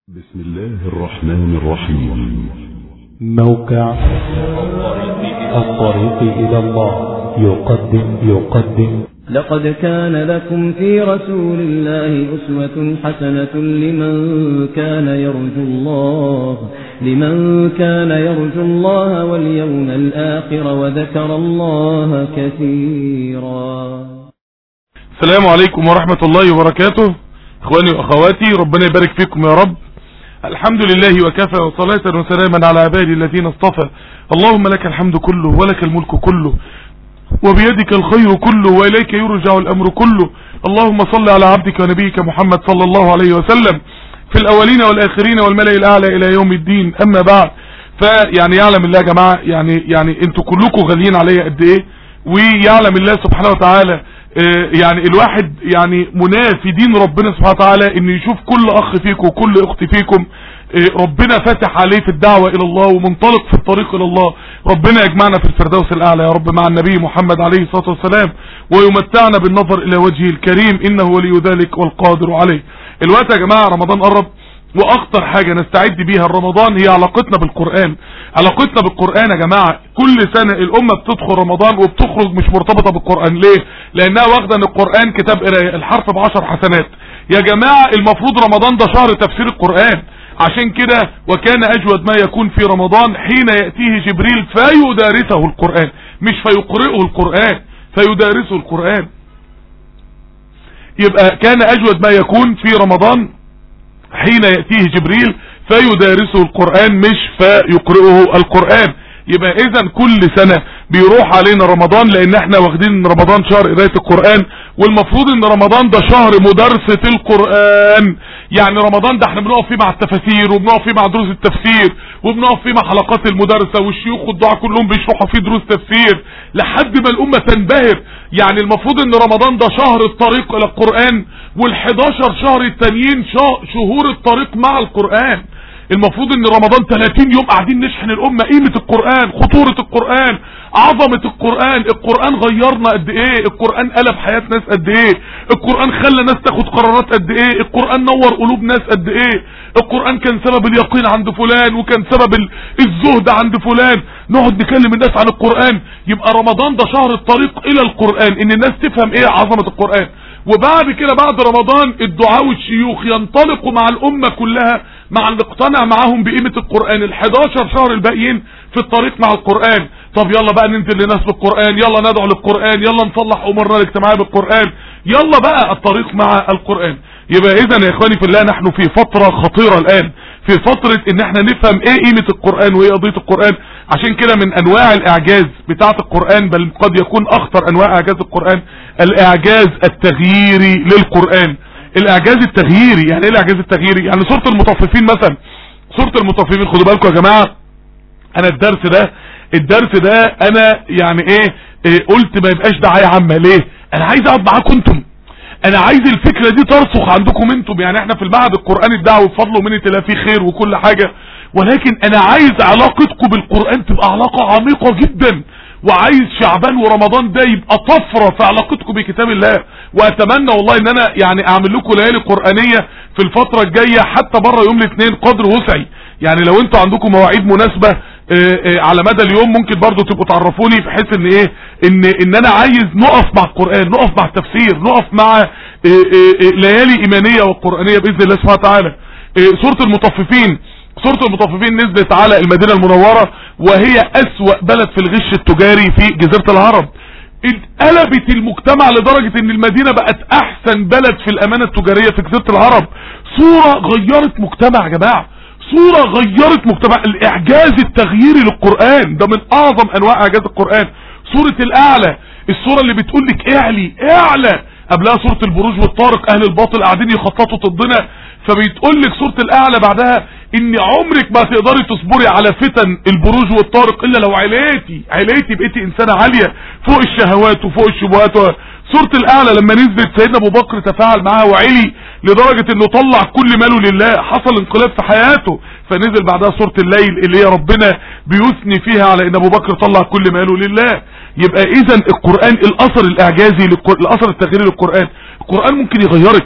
بسم الله الرحمن الرحيم موقع الطريق إلى الله يقدم يقدم لقد كان لكم في رسول الله أسوة حسنة لمن كان يرجو الله لمن كان يرجو الله واليوم الآخر وذكر الله كثيرا السلام عليكم ورحمة الله وبركاته اخواني واخواتي ربنا يبارك فيكم يا رب الحمد لله وكفى وصلاة وسلاما على عبادي الذين اصطفى اللهم لك الحمد كله ولك الملك كله وبيدك الخير كله وإليك يرجع الأمر كله اللهم صل على عبدك ونبيك محمد صلى الله عليه وسلم في الأولين والآخرين والملأ الأعلى إلى يوم الدين أما بعد فيعني يعلم الله يا جماعة يعني يعني انتوا كلكم غاليين عليا قد ايه ويعلم الله سبحانه وتعالى اه يعني الواحد يعني مناه في دين ربنا سبحانه وتعالى ان يشوف كل اخ فيكم وكل اخت فيكم اه ربنا فتح عليه في الدعوة الى الله ومنطلق في الطريق الى الله ربنا يجمعنا في الفردوس الاعلى يا رب مع النبي محمد عليه الصلاة والسلام ويمتعنا بالنظر الى وجهه الكريم انه ولي ذلك والقادر عليه الوقت يا جماعة رمضان قرب واخطر حاجة نستعد بيها رمضان هي علاقتنا بالقرآن علاقتنا بالقرآن يا جماعة كل سنة الامة بتدخل رمضان وبتخرج مش مرتبطة بالقرآن ليه لانها واخدة ان القرآن كتاب قراية الحرف بعشر حسنات يا جماعة المفروض رمضان ده شهر تفسير القرآن عشان كده وكان اجود ما يكون في رمضان حين يأتيه جبريل فيدارسه القرآن مش فيقرئه القرآن فيدارسه القرآن يبقى كان اجود ما يكون في رمضان حين يأتيه جبريل فيدارسه القرآن مش فيقرئه القرآن يبقى اذا كل سنة بيروح علينا رمضان لان احنا واخدين رمضان شهر قراية القرآن والمفروض ان رمضان ده شهر مدارسة القرآن يعني رمضان ده احنا بنقف فيه مع التفاسير وبنقف فيه مع دروس التفسير وبنقف فيه مع حلقات المدارسة والشيوخ والدعاء كلهم بيشرحوا فيه دروس تفسير لحد ما الامة تنبهر يعني المفروض ان رمضان ده شهر الطريق الى القرآن وال11 شهر التانيين شهور الطريق مع القرآن المفروض ان رمضان 30 يوم قاعدين نشحن الامة قيمة القرآن خطورة القرآن عظمة القرآن القرآن غيرنا قد ايه القرآن قلب حياة ناس قد ايه القرآن خلى ناس تاخد قرارات قد ايه القرآن نور قلوب ناس قد ايه القرآن كان سبب اليقين عند فلان وكان سبب الزهد عند فلان نقعد نكلم الناس عن القرآن يبقى رمضان ده شهر الطريق الى القرآن ان الناس تفهم ايه عظمة القرآن وبعد كده بعد رمضان الدعاء والشيوخ ينطلقوا مع الامة كلها مع اللي اقتنع معاهم بقيمة القرآن ال11 شهر الباقيين في الطريق مع القرآن طب يلا بقى ننزل لناس بالقرآن يلا ندعو للقرآن يلا نصلح امورنا الاجتماعية بالقرآن يلا بقى الطريق مع القرآن يبقى اذا يا اخواني في الله نحن في فترة خطيرة الان في فترة ان احنا نفهم ايه قيمة القرآن وايه قضية القرآن عشان كده من انواع الاعجاز بتاعة القرآن بل قد يكون اخطر انواع اعجاز القرآن الاعجاز التغييري للقرآن الاعجاز التغييري يعني ايه الاعجاز التغييري يعني سورة المطففين مثلا سورة المطففين خدوا بالكم يا جماعة انا الدرس ده الدرس ده انا يعني ايه, إيه قلت ما يبقاش دعاية عامة ليه انا عايز اقعد معاكم انتم انا عايز الفكرة دي ترسخ عندكم انتم يعني احنا في المعهد القرآني الدعوة بفضل ومنة الله فيه خير وكل حاجة ولكن انا عايز علاقتكم بالقرآن تبقى علاقة عميقة جدا وعايز شعبان ورمضان ده يبقى طفرة في علاقتكم بكتاب الله واتمنى والله ان انا يعني اعمل لكم ليالي قرآنية في الفترة الجاية حتى بره يوم الاثنين قدر وسعي يعني لو انتوا عندكم مواعيد مناسبة اه اه على مدى اليوم ممكن برضو تبقوا تعرفوني بحيث ان ايه ان ان انا عايز نقف مع القرآن نقف مع التفسير نقف مع اه ليالي ايمانية والقرآنية باذن الله سبحانه وتعالى سورة المطففين سورة المطففين نزلت على المدينة المنورة وهي اسوأ بلد في الغش التجاري في جزيرة العرب قلبت المجتمع لدرجة ان المدينة بقت احسن بلد في الامانة التجارية في جزيرة العرب صورة غيرت مجتمع يا جماعة صورة غيرت مجتمع الاعجاز التغييري للقرآن ده من اعظم انواع اعجاز القرآن سورة الاعلى الصورة اللي بتقول لك اعلي اعلى قبلها سورة البروج والطارق اهل الباطل قاعدين يخططوا ضدنا فبيتقول لك سورة الاعلى بعدها ان عمرك ما تقدري تصبري على فتن البروج والطارق الا لو عليتي عليتي بقيتي انسانة عالية فوق الشهوات وفوق الشبهات سورة الاعلى لما نزلت سيدنا ابو بكر تفاعل معاها وعلي لدرجة انه طلع كل ماله لله حصل انقلاب في حياته فنزل بعدها سورة الليل اللي هي ربنا بيثني فيها على ان ابو بكر طلع كل ماله لله يبقى اذا القرآن الاثر الاعجازي الاثر التغييري للقرآن القرآن ممكن يغيرك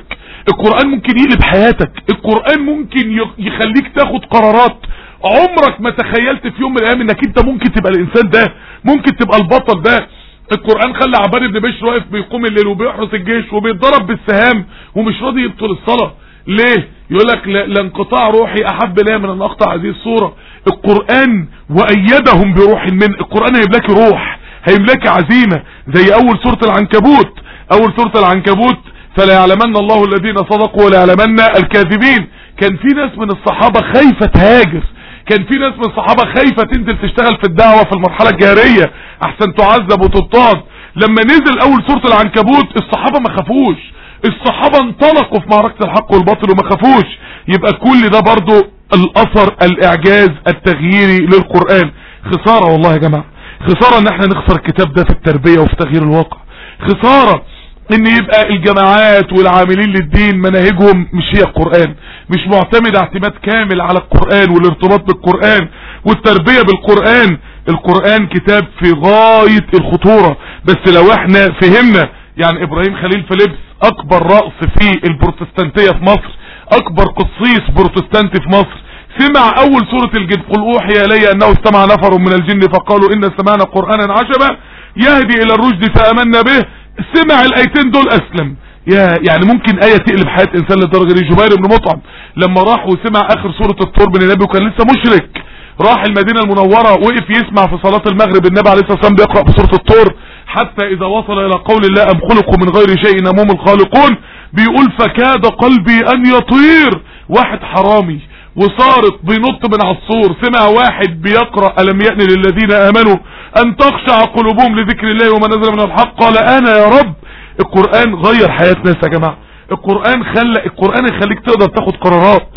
القرآن ممكن يقلب حياتك القرآن ممكن ي- يخليك تاخد قرارات عمرك ما تخيلت في يوم من الايام انك انت ممكن تبقى الانسان ده ممكن تبقى البطل ده القرآن خلى عباد بن بشر واقف بيقوم الليل وبيحرس الجيش وبيتضرب بالسهام ومش راضي يبطل الصلاة ليه يقول لك لا- لانقطاع روحي احب لي من ان اقطع هذه الصورة القرآن وايدهم بروح من القرآن هيملاكي روح هيملاكي عزيمة زي اول سورة العنكبوت اول سورة العنكبوت فلا يعلمن الله الذين صدقوا ولا يعلمن الكاذبين كان في ناس من الصحابة خايفة تهاجر كان في ناس من الصحابة خايفة تنزل تشتغل في الدعوة في المرحلة الجارية احسن تعذب وتضطهد لما نزل اول سورة العنكبوت الصحابة ما خافوش الصحابة انطلقوا في معركة الحق والباطل وما خافوش يبقى كل ده برضو الاثر الاعجاز التغييري للقرآن خسارة والله يا جماعة خسارة ان احنا نخسر الكتاب ده في التربية وفي تغيير الواقع خسارة ان يبقى الجماعات والعاملين للدين مناهجهم مش هي القرآن مش معتمد اعتماد كامل على القرآن والارتباط بالقرآن والتربية بالقرآن القرآن كتاب في غاية الخطورة بس لو احنا فهمنا يعني ابراهيم خليل فيليبس اكبر رأس في البروتستانتية في مصر اكبر قصيص بروتستانتي في مصر سمع اول سورة الجد قل اوحي الي انه استمع نفر من الجن فقالوا ان سمعنا قرآنا عجبا يهدي الى الرشد فامنا به سمع الايتين دول اسلم يا يعني ممكن ايه تقلب حياة انسان للدرجة دي جبير بن مطعم لما راح وسمع اخر سورة الطور من النبي وكان لسه مشرك راح المدينة المنورة وقف يسمع في صلاة المغرب النبي عليه الصلاة والسلام بيقرأ بسورة الطور حتى اذا وصل الى قول الله ام خلقوا من غير شيء نموم الخالقون بيقول فكاد قلبي ان يطير واحد حرامي وصارت بينط من على السور سمع واحد بيقرأ ألم يأن للذين آمنوا أن تخشع قلوبهم لذكر الله وما نزل من الحق قال أنا يا رب القرآن غير حياة ناس يا جماعة القرآن خلى القرآن يخليك تقدر تاخد قرارات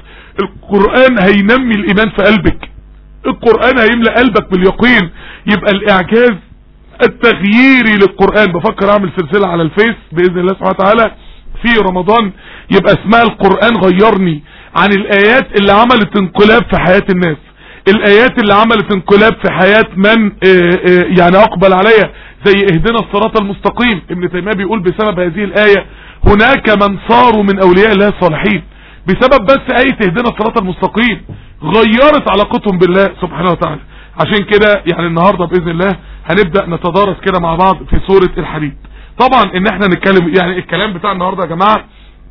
القرآن هينمي الإيمان في قلبك القرآن هيملأ قلبك باليقين يبقى الإعجاز التغييري للقرآن بفكر أعمل سلسلة على الفيس بإذن الله سبحانه وتعالى في رمضان يبقى اسمها القرآن غيرني عن الآيات اللي عملت انقلاب في حياة الناس الآيات اللي عملت انقلاب في حياة من آه، آه، يعني أقبل عليها زي اهدنا الصراط المستقيم ابن تيمية بيقول بسبب هذه الآية هناك من صاروا من أولياء الله الصالحين بسبب بس آية اهدنا الصراط المستقيم غيرت علاقتهم بالله سبحانه وتعالى عشان كده يعني النهاردة بإذن الله هنبدأ نتدارس كده مع بعض في سورة الحديد طبعا ان احنا نتكلم يعني الكلام بتاع النهاردة يا جماعة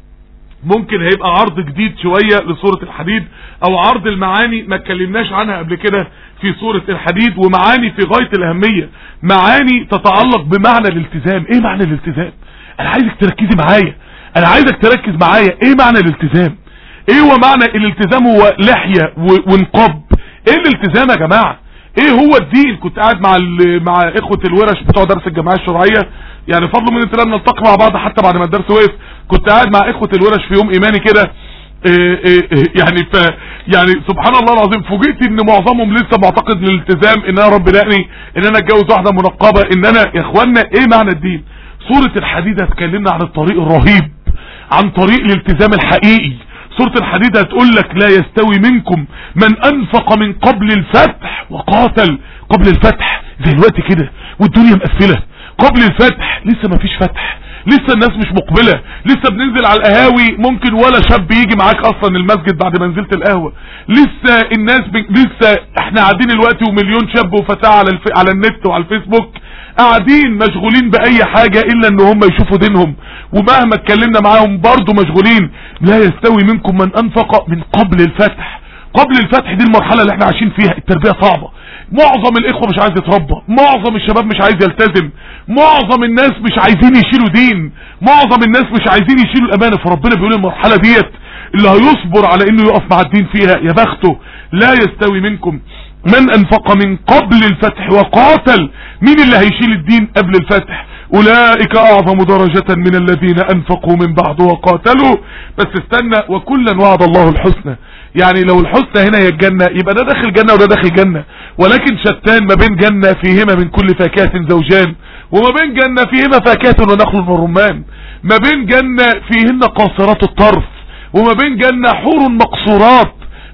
ممكن هيبقى عرض جديد شوية لسورة الحديد او عرض المعاني ما اتكلمناش عنها قبل كده في سورة الحديد ومعاني في غاية الاهمية معاني تتعلق بمعنى الالتزام ايه معنى الالتزام انا عايزك تركزي معايا انا عايزك تركز معايا ايه معنى الالتزام ايه هو معنى الالتزام هو لحية و- ونقاب ايه الالتزام يا جماعة ايه هو الدين كنت قاعد مع ال- مع اخوة الورش بتوع درس الجماعة الشرعية يعني فضل من انت نلتقي مع بعض حتى بعد ما الدرس وقف كنت قاعد مع اخوة الورش في يوم ايماني كده إيه إيه إيه يعني ف يعني سبحان الله العظيم فوجئت ان معظمهم لسه معتقد للالتزام ان انا رب لقني ان انا اتجوز واحده منقبه ان انا يا اخوانا ايه معنى الدين سوره الحديد هتكلمنا عن الطريق الرهيب عن طريق الالتزام الحقيقي سورة الحديد هتقول لك لا يستوي منكم من انفق من قبل الفتح وقاتل قبل الفتح زي الوقت كده والدنيا مقفلة قبل الفتح لسه ما فيش فتح لسه الناس مش مقبلة لسه بننزل على القهاوي ممكن ولا شاب يجي معاك اصلا المسجد بعد ما نزلت القهوة لسه الناس ب... لسه احنا قاعدين الوقت ومليون شاب وفتاة على الف... على النت وعلى الفيسبوك قاعدين مشغولين باي حاجة الا ان هم يشوفوا دينهم ومهما اتكلمنا معاهم برضو مشغولين لا يستوي منكم من انفق من قبل الفتح قبل الفتح دي المرحلة اللي احنا عايشين فيها التربية صعبة معظم الاخوة مش عايز يتربى معظم الشباب مش عايز يلتزم معظم الناس مش عايزين يشيلوا دين معظم الناس مش عايزين يشيلوا الامانة فربنا بيقول المرحلة ديت اللي هيصبر على انه يقف مع الدين فيها يا بخته لا يستوي منكم من انفق من قبل الفتح وقاتل مين اللي هيشيل الدين قبل الفتح اولئك اعظم درجة من الذين انفقوا من بعد وقاتلوا بس استنى وكلا وعد الله الحسنى يعني لو الحسنى هنا هي الجنة يبقى ده داخل جنة وده داخل جنة ولكن شتان ما بين جنة فيهما من كل فاكهة زوجان وما بين جنة فيهما فاكهة ونخل ورمان ما بين جنة فيهن قاصرات الطرف وما بين جنة حور مقصورات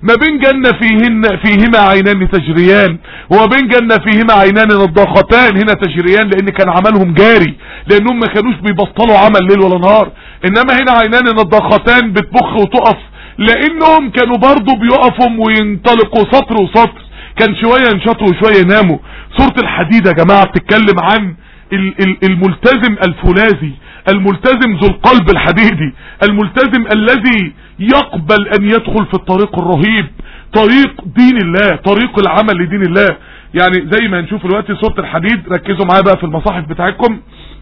ما بين جنة فيهن فيهما عينان تجريان وما بين جنة فيهما عينان نضاختان هنا تجريان لان كان عملهم جاري لانهم ما كانوش بيبطلوا عمل ليل ولا نهار انما هنا عينان نضاختان بتبخ وتقف لانهم كانوا برضو بيقفوا وينطلقوا سطر وسطر كان شوية ينشطوا وشوية يناموا سورة الحديد يا جماعة بتتكلم عن الملتزم الفولاذي الملتزم ذو القلب الحديدي الملتزم الذي يقبل ان يدخل في الطريق الرهيب طريق دين الله طريق العمل لدين الله يعني زي ما نشوف دلوقتي سورة الحديد ركزوا معايا بقى في المصاحف بتاعتكم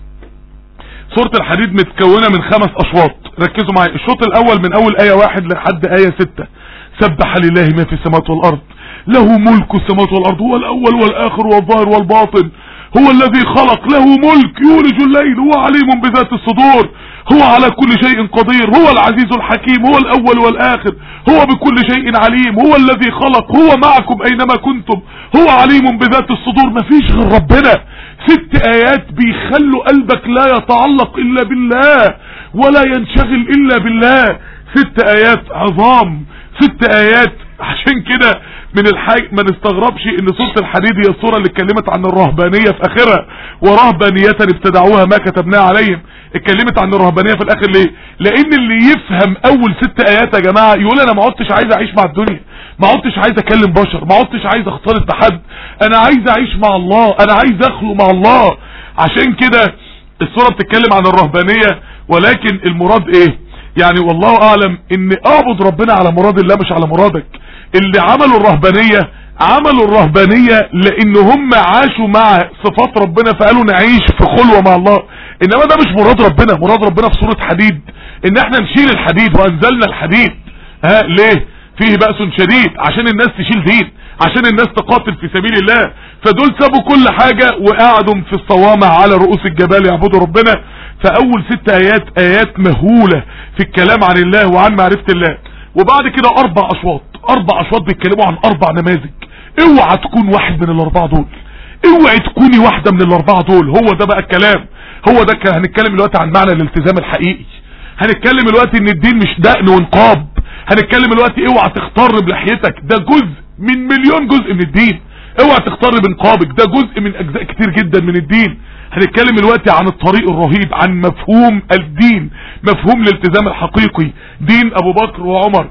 سورة الحديد متكونة من خمس اشواط ركزوا معايا الشوط الاول من اول اية واحد لحد اية ستة سبح لله ما في السماوات والارض له ملك السماوات والارض هو الاول والاخر والظاهر والباطن هو الذي خلق له ملك يولج الليل هو عليم بذات الصدور هو على كل شيء قدير هو العزيز الحكيم هو الاول والاخر هو بكل شيء عليم هو الذي خلق هو معكم اينما كنتم هو عليم بذات الصدور مفيش غير ربنا ست ايات بيخلوا قلبك لا يتعلق الا بالله ولا ينشغل الا بالله ست ايات عظام ست ايات عشان كده من الحاج ما نستغربش ان سورة الحديد هي السورة اللي اتكلمت عن الرهبانية في اخرها ورهبانية ابتدعوها ما كتبناها عليهم اتكلمت عن الرهبانية في الاخر ليه لان اللي يفهم اول ست ايات يا جماعة يقول انا ما عدتش عايز اعيش مع الدنيا ما عدتش عايز اكلم بشر ما عدتش عايز اختلط بحد انا عايز اعيش مع الله انا عايز اخلق مع الله عشان كده السورة بتتكلم عن الرهبانية ولكن المراد ايه يعني والله اعلم ان اعبد ربنا على مراد الله مش على مرادك اللي عملوا الرهبانية عملوا الرهبانية لان هم عاشوا مع صفات ربنا فقالوا نعيش في خلوة مع الله انما ده مش مراد ربنا مراد ربنا في سورة حديد ان احنا نشيل الحديد وانزلنا الحديد ها ليه فيه بأس شديد عشان الناس تشيل دين عشان الناس تقاتل في سبيل الله فدول سابوا كل حاجة وقعدوا في الصوامع على رؤوس الجبال يعبدوا ربنا فاول ست ايات ايات مهولة في الكلام عن الله وعن معرفة الله وبعد كده اربع اشواط اربع اشواط بيتكلموا عن اربع نماذج اوعى تكون واحد من الاربعة دول اوعى تكوني واحدة من الاربعة دول هو ده بقى الكلام هو ده كان هنتكلم دلوقتي عن معنى الالتزام الحقيقي هنتكلم دلوقتي ان الدين مش دقن ونقاب هنتكلم دلوقتي اوعى تختار بلحيتك ده جزء من مليون جزء من الدين اوعى تختار بنقابك ده جزء من اجزاء كتير جدا من الدين هنتكلم دلوقتي عن الطريق الرهيب عن مفهوم الدين مفهوم الالتزام الحقيقي دين ابو بكر وعمر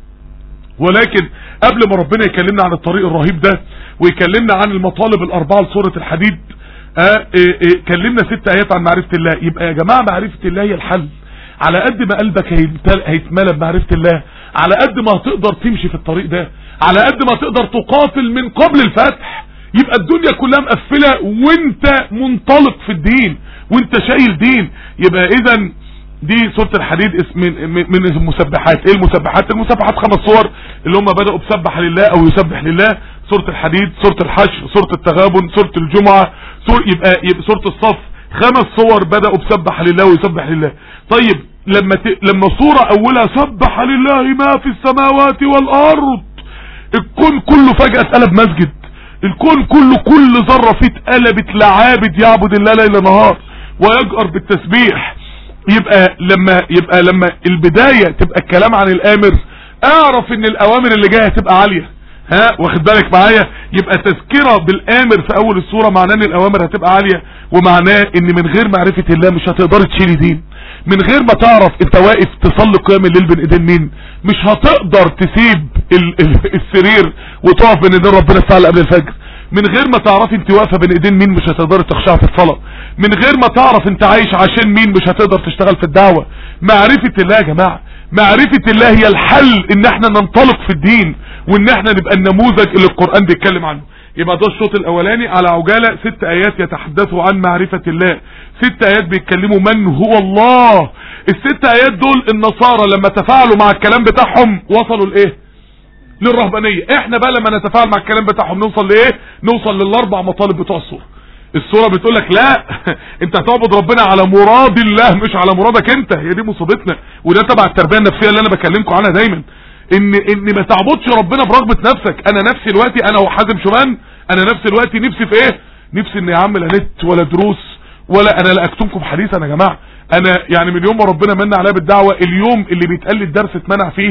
ولكن قبل ما ربنا يكلمنا عن الطريق الرهيب ده ويكلمنا عن المطالب الاربعة لسورة الحديد اه اه اه كلمنا ست ايات عن معرفة الله يبقى يا جماعة معرفة الله هي الحل على قد ما قلبك هيتملى بمعرفة الله على قد ما هتقدر تمشي في الطريق ده على قد ما تقدر تقاتل من قبل الفتح يبقى الدنيا كلها مقفلة وانت منطلق في الدين وانت شايل دين يبقى اذا دي سورة الحديد اسم من, من المسبحات ايه المسبحات المسبحات خمس صور اللي هم بدأوا بسبح لله او يسبح لله سورة الحديد سورة الحشر سورة التغابن سورة الجمعة سورة يبقى, يبقى سورة الصف خمس صور بدأوا بسبح لله ويسبح لله طيب لما ت... لما صورة اولها سبح لله ما في السماوات والارض الكون كله فجأة اتقلب مسجد الكون كله كل ذرة فيه اتقلبت لعابد يعبد الله ليل نهار ويجأر بالتسبيح يبقى لما يبقى لما البداية تبقى الكلام عن الامر اعرف ان الاوامر اللي جاية هتبقى عالية ها واخد بالك معايا يبقى تذكرة بالامر في اول السورة معناه ان الاوامر هتبقى عالية ومعناه ان من غير معرفة الله مش هتقدر تشيلي دين من غير ما تعرف انت واقف تصلي قيام الليل بين ايدين مين مش هتقدر تسيب ال ال السرير وتقف بين ايدين ربنا الساعه قبل الفجر من غير ما تعرفي انت واقفه بين ايدين مين مش هتقدري تخشعي في الصلاه من غير ما تعرف انت عايش عشان مين مش هتقدر تشتغل في الدعوه معرفه الله يا جماعه معرفة الله هي الحل ان احنا ننطلق في الدين وان احنا نبقى النموذج اللي القرآن بيتكلم عنه يبقى ده الشوط الاولاني على عجالة ست ايات يتحدثوا عن معرفة الله ست ايات بيتكلموا من هو الله الست ايات دول النصارى لما تفاعلوا مع الكلام بتاعهم وصلوا لايه للرهبانية احنا بقى لما نتفاعل مع الكلام بتاعهم نوصل لايه نوصل للاربع مطالب بتوع الصورة الصورة بتقول لك لا انت هتعبد ربنا على مراد الله مش على مرادك انت هي دي مصيبتنا وده تبع التربية النفسية اللي انا بكلمكم عنها دايما ان ان ما تعبدش ربنا برغبة نفسك انا نفسي دلوقتي انا وحازم شومان انا نفسي دلوقتي نفسي في ايه نفسي ان يا عم لا نت ولا دروس ولا انا لا اكتمكم حديثا يا جماعة انا يعني من يوم ما ربنا من عليا بالدعوة اليوم اللي بيتقال لي الدرس اتمنع فيه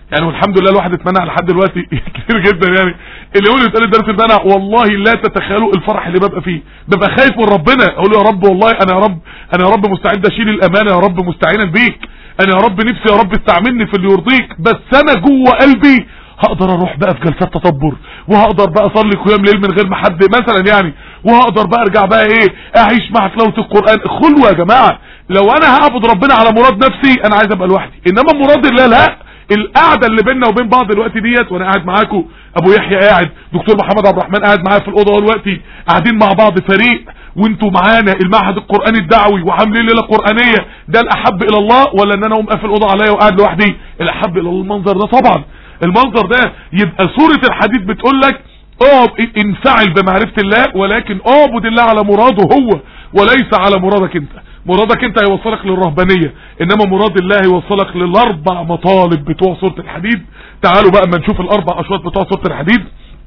يعني والحمد لله الواحد اتمنع لحد دلوقتي كتير جدا يعني اللي يقول يتقال الدرس اتمنع والله لا تتخيلوا الفرح اللي ببقى فيه ببقى خايف من ربنا اقول يا رب والله انا يا رب انا يا رب مستعد اشيل الامانه يا رب مستعينا بيك انا يا رب نفسي يا رب استعملني في اللي يرضيك بس انا جوه قلبي هقدر اروح بقى في جلسات تدبر وهقدر بقى اصلي قيام ليل من غير ما حد مثلا يعني وهقدر بقى ارجع بقى ايه اعيش مع تلاوه القران خلوه يا جماعه لو انا هعبد ربنا على مراد نفسي انا عايز ابقى لوحدي انما مراد الله لا القعده اللي بيننا وبين بعض دلوقتي ديت وانا قاعد معاكم ابو يحيى قاعد دكتور محمد عبد الرحمن قاعد معايا في الاوضه دلوقتي قاعدين مع بعض فريق وانتوا معانا المعهد القراني الدعوي وعاملين ليله قرانيه ده الاحب الى الله ولا ان انا اقوم قافل الاوضه عليا وقاعد لوحدي الاحب الى الله المنظر ده طبعا المنظر ده يبقى سوره الحديد بتقول لك اقعد انفعل بمعرفه الله ولكن اعبد الله على مراده هو وليس على مرادك انت مرادك انت هيوصلك للرهبانية انما مراد الله هيوصلك للاربع مطالب بتوع سورة الحديد تعالوا بقى اما نشوف الاربع اشواط بتوع سورة الحديد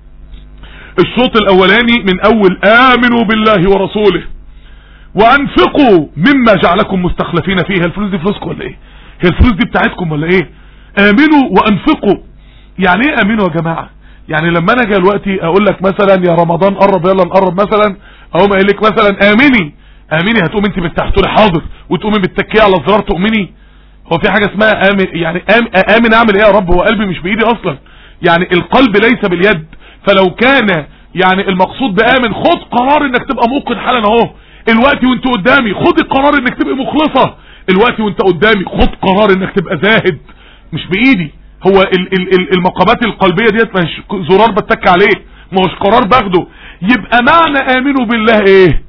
الشوط الاولاني من اول امنوا بالله ورسوله وانفقوا مما جعلكم مستخلفين فيه الفلوس دي فلوسكم ولا ايه هي الفلوس دي بتاعتكم ولا ايه امنوا وانفقوا يعني ايه امنوا يا جماعة يعني لما انا جاي دلوقتي اقول لك مثلا يا رمضان قرب يلا نقرب مثلا اقوم قايل لك مثلا امني امني هتقوم انت بالتحت حاضر وتقومي بالتكيه على الزرار تؤمني هو في حاجه اسمها امن يعني آم امن اعمل ايه يا رب هو قلبي مش بايدي اصلا يعني القلب ليس باليد فلو كان يعني المقصود بامن خد قرار انك تبقى موقن حالا اهو الوقت وانت قدامي خد القرار انك تبقى مخلصه الوقت وانت قدامي خد قرار انك تبقى زاهد مش بايدي هو ال ال ال المقامات القلبيه ديت مش زرار بتك عليه ما هوش قرار باخده يبقى معنى امنوا بالله ايه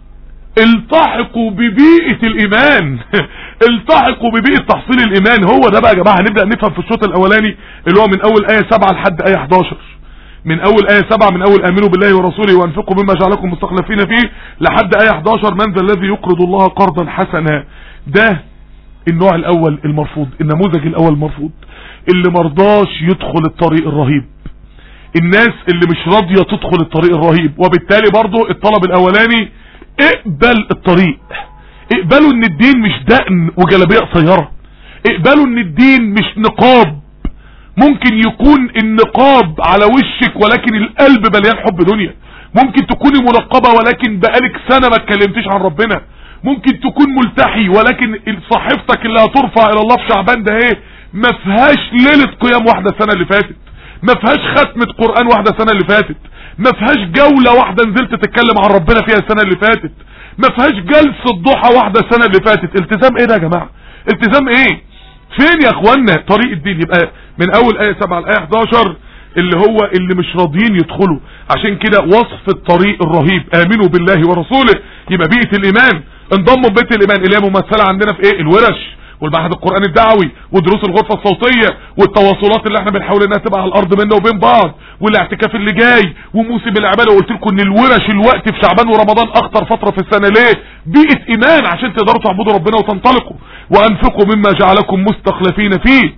التحقوا ببيئة الايمان التحقوا ببيئة تحصيل الايمان هو ده بقى يا جماعة هنبدأ نفهم في الشوط الاولاني اللي هو من اول اية 7 لحد اية 11 من اول اية 7 من اول امنوا بالله ورسوله وانفقوا مما جعلكم مستخلفين فيه لحد اية 11 من ذا الذي يقرض الله قرضا حسنا ده النوع الاول المرفوض النموذج الاول المرفوض اللي مرضاش يدخل الطريق الرهيب الناس اللي مش راضية تدخل الطريق الرهيب وبالتالي برضو الطلب الاولاني اقبل الطريق اقبلوا ان الدين مش دقن وجلابيه قصيره اقبلوا ان الدين مش نقاب ممكن يكون النقاب على وشك ولكن القلب مليان حب دنيا ممكن تكوني منقبة ولكن بقالك سنة ما اتكلمتيش عن ربنا ممكن تكون ملتحي ولكن صحيفتك اللي هترفع الى الله في شعبان ده ايه ما فيهاش ليلة قيام واحدة السنة اللي فاتت ما فيهاش ختمة قرآن واحدة السنة اللي فاتت ما فيهاش جولة واحدة نزلت تتكلم عن ربنا فيها السنة اللي فاتت ما فيهاش جلسة ضحى واحدة السنة اللي فاتت التزام ايه ده يا جماعة التزام ايه فين يا اخوانا طريق الدين يبقى من اول ايه 7 لايه 11 اللي هو اللي مش راضيين يدخلوا عشان كده وصف الطريق الرهيب امنوا بالله ورسوله يبقى بيئة الايمان انضموا ببيت الايمان اللي هي ممثلة عندنا في ايه الورش والمعهد القرآني الدعوي ودروس الغرفة الصوتية والتواصلات اللي احنا بنحاول انها تبقى على الارض بيننا وبين بعض والاعتكاف اللي جاي وموسم العبادة وقلت لكم ان الورش الوقت في شعبان ورمضان اخطر فترة في السنة ليه بيئة ايمان عشان تقدروا تعبدوا ربنا وتنطلقوا وانفقوا مما جعلكم مستخلفين فيه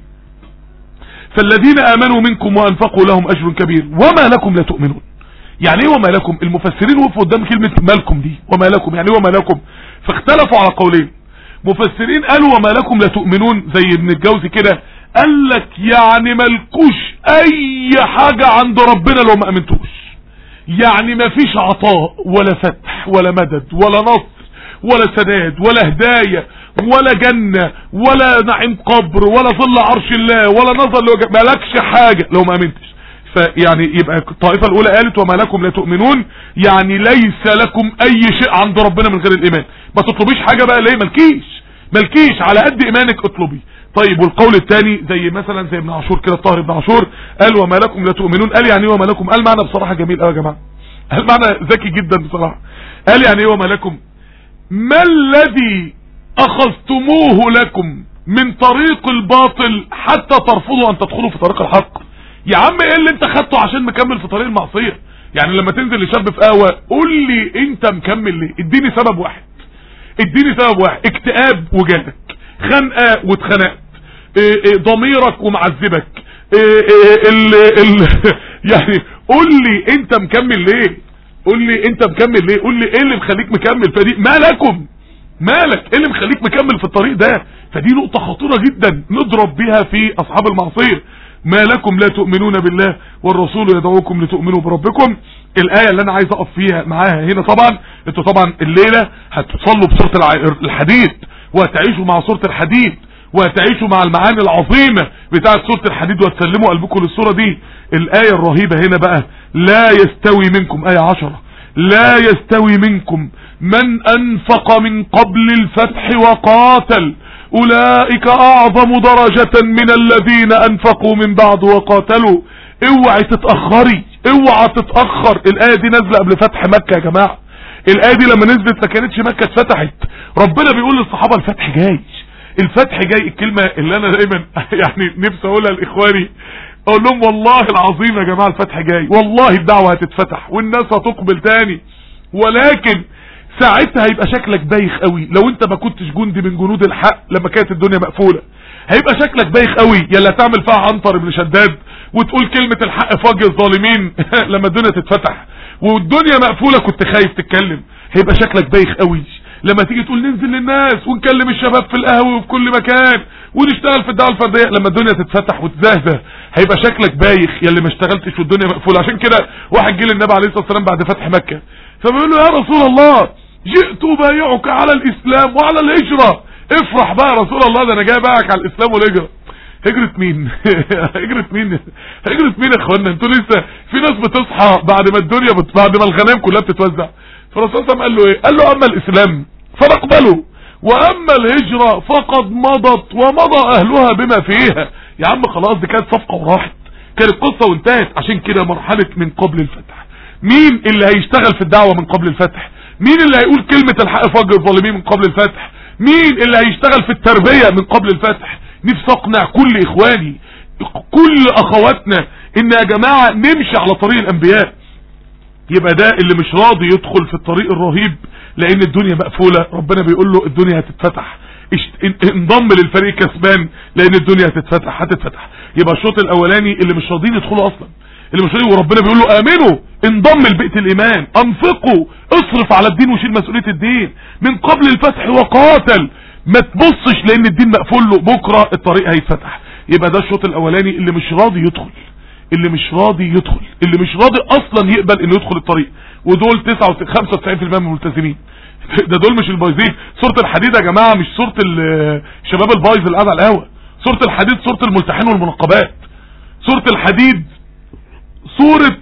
فالذين امنوا منكم وانفقوا لهم اجر كبير وما لكم لا تؤمنون يعني ايه وما لكم المفسرين وقفوا قدام كلمة مالكم دي وما لكم يعني ايه وما لكم فاختلفوا على قولين مفسرين قالوا وما لكم لا تؤمنون زي ابن الجوزي كده قال لك يعني ملكوش اي حاجة عند ربنا لو ما امنتوش يعني ما فيش عطاء ولا فتح ولا مدد ولا نصر ولا سداد ولا هداية ولا جنة ولا نعيم قبر ولا ظل عرش الله ولا نظر لوجه مالكش حاجة لو ما امنتش فيعني يبقى الطائفة الاولى قالت وما لكم لا تؤمنون يعني ليس لكم اي شيء عند ربنا من غير الايمان ما تطلبيش حاجة بقى ليه ملكيش ملكيش على قد ايمانك اطلبي طيب والقول الثاني زي مثلا زي ابن عاشور كده الطاهر ابن عاشور قال وما لكم لا تؤمنون قال يعني وما لكم قال معنى بصراحة جميل قوي يا جماعة قال معنى ذكي جدا بصراحة قال يعني وما لكم ما الذي اخذتموه لكم من طريق الباطل حتى ترفضوا ان تدخلوا في طريق الحق يا عم ايه اللي انت خدته عشان مكمل في طريق المعصية يعني لما تنزل لشاب في قهوة قول لي انت مكمل ليه اديني سبب واحد اديني سبب واحد اكتئاب وجالك خنقة واتخنقت ايه ايه ضميرك ومعذبك ايه ال ال يعني قول لي انت مكمل ليه قول لي انت مكمل ليه قول لي ايه اللي مخليك مكمل فدي ما لكم مالك ايه اللي مخليك مكمل في الطريق ده فدي نقطة خطيرة جدا نضرب بيها في اصحاب المعصية ما لكم لا تؤمنون بالله والرسول يدعوكم لتؤمنوا بربكم الآية اللي أنا عايز أقف فيها معاها هنا طبعا انتوا طبعا الليلة هتصلوا بسورة الع- الحديد وهتعيشوا مع سورة الحديد وهتعيشوا مع المعاني العظيمة بتاعت سورة الحديد وهتسلموا قلبكم للسورة دي الآية الرهيبة هنا بقى لا يستوي منكم آية عشرة لا يستوي منكم من أنفق من قبل الفتح وقاتل أولئك أعظم درجة من الذين أنفقوا من بعد وقاتلوا اوعي تتأخري اوعى تتأخر الآية دي نازلة قبل فتح مكة يا جماعة الآية دي لما نزلت ما كانتش مكة اتفتحت ربنا بيقول للصحابة الفتح جاي الفتح جاي الكلمة اللي انا دايما يعني نفسي اقولها لاخواني اقول لهم والله العظيم يا جماعة الفتح جاي والله الدعوة هتتفتح والناس هتقبل تاني ولكن ساعتها هيبقى شكلك بايخ قوي لو انت ما كنتش جندي من جنود الحق لما كانت الدنيا مقفولة هيبقى شكلك بايخ قوي يلا تعمل فيها عنتر بن شداد وتقول كلمة الحق فاجئ الظالمين لما الدنيا تتفتح والدنيا مقفولة كنت خايف تتكلم هيبقى شكلك بايخ قوي لما تيجي تقول ننزل للناس ونكلم الشباب في القهوة وفي كل مكان ونشتغل في الدعوة الفردية لما الدنيا تتفتح وتزهزه هيبقى شكلك بايخ يلي ما اشتغلتش والدنيا مقفولة عشان كده واحد جه للنبي عليه الصلاة والسلام بعد فتح مكة فبيقول له يا رسول الله جئت بايعك على الاسلام وعلى الهجرة افرح بقى يا رسول الله ده انا جاي بايعك على الاسلام والهجرة هجرة مين هجرة مين هجرة مين يا اخوانا انتوا لسه في ناس بتصحى بعد ما الدنيا بت... بعد ما الغنائم كلها بتتوزع فالرسول صلى الله عليه وسلم قال له ايه قال له اما الاسلام فنقبله واما الهجرة فقد مضت ومضى اهلها بما فيها يا عم خلاص دي كانت صفقة وراحت كانت قصة وانتهت عشان كده مرحلة من قبل الفتح مين اللي هيشتغل في الدعوة من قبل الفتح مين اللي هيقول كلمة الحق فجر الظالمين من قبل الفتح مين اللي هيشتغل في التربية من قبل الفتح نفسي اقنع كل اخواني كل اخواتنا ان يا جماعة نمشي على طريق الانبياء يبقى ده اللي مش راضي يدخل في الطريق الرهيب لان الدنيا مقفولة ربنا بيقول له الدنيا هتتفتح اشت- ان- انضم للفريق كسبان لان الدنيا هتتفتح هتتفتح يبقى الشوط الاولاني اللي مش راضيين يدخلوا اصلا اللي مش راضيين وربنا بيقول له امنوا انضم لبيئة الايمان انفقوا اصرف على الدين وشيل مسؤولية الدين من قبل الفتح وقاتل ما تبصش لان الدين مقفول له بكرة الطريق هيتفتح يبقى ده الشوط الاولاني اللي مش راضي يدخل اللي مش راضي يدخل اللي مش راضي اصلا يقبل انه يدخل الطريق ودول 95% من الملتزمين ده دول مش البايظين سورة الحديد يا جماعة مش سورة ال- الشباب البايظ اللي قاعد على القهوة سورة الحديد سورة الملتحين والمنقبات سورة الحديد سورة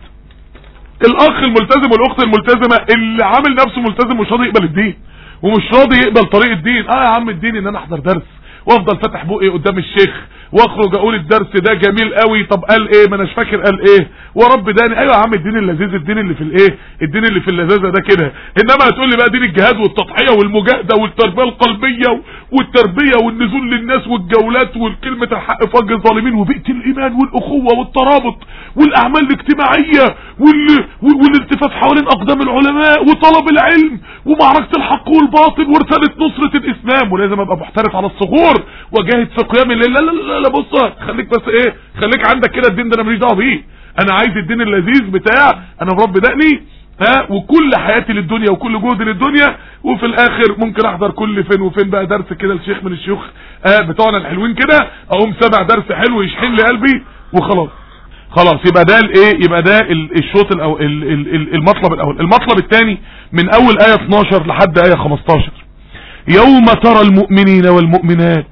الاخ الملتزم والاخت الملتزمة اللي عامل نفسه ملتزم ومش راضي يقبل الدين ومش راضي يقبل طريق الدين اه يا عم الدين ان انا احضر درس وافضل فاتح بقي قدام الشيخ واخرج اقول الدرس ده جميل قوي طب قال ايه ما اناش فاكر قال ايه ورب داني ايوه يا عم الدين اللذيذ الدين اللي في الايه الدين اللي في اللذاذه ده كده انما هتقول لي بقى دين الجهاد والتضحيه والمجاهده والتربيه القلبيه والتربيه والنزول للناس والجولات والكلمه الحق فج الظالمين وبيئه الايمان والاخوه والترابط والاعمال الاجتماعيه وال... والالتفاف حوالين اقدام العلماء وطلب العلم ومعركه الحق والباطل ورساله نصره الاسلام ولازم ابقى محترف على الصغور واجاهد في قيام الليل لا لا لا, لا بص خليك بس ايه خليك عندك كده الدين ده انا ماليش دعوه بيه انا عايز الدين اللذيذ بتاع انا مربي دقني ها وكل حياتي للدنيا وكل جهدي للدنيا وفي الاخر ممكن احضر كل فين وفين بقى درس كده لشيخ من الشيوخ آه بتوعنا الحلوين كده اقوم سامع درس حلو يشحن لي قلبي وخلاص خلاص يبقى ده الايه يبقى ده ال- الشوط الأو ال- ال- ال- المطلب الاول المطلب الثاني من اول ايه 12 لحد ايه 15 يوم ترى المؤمنين والمؤمنات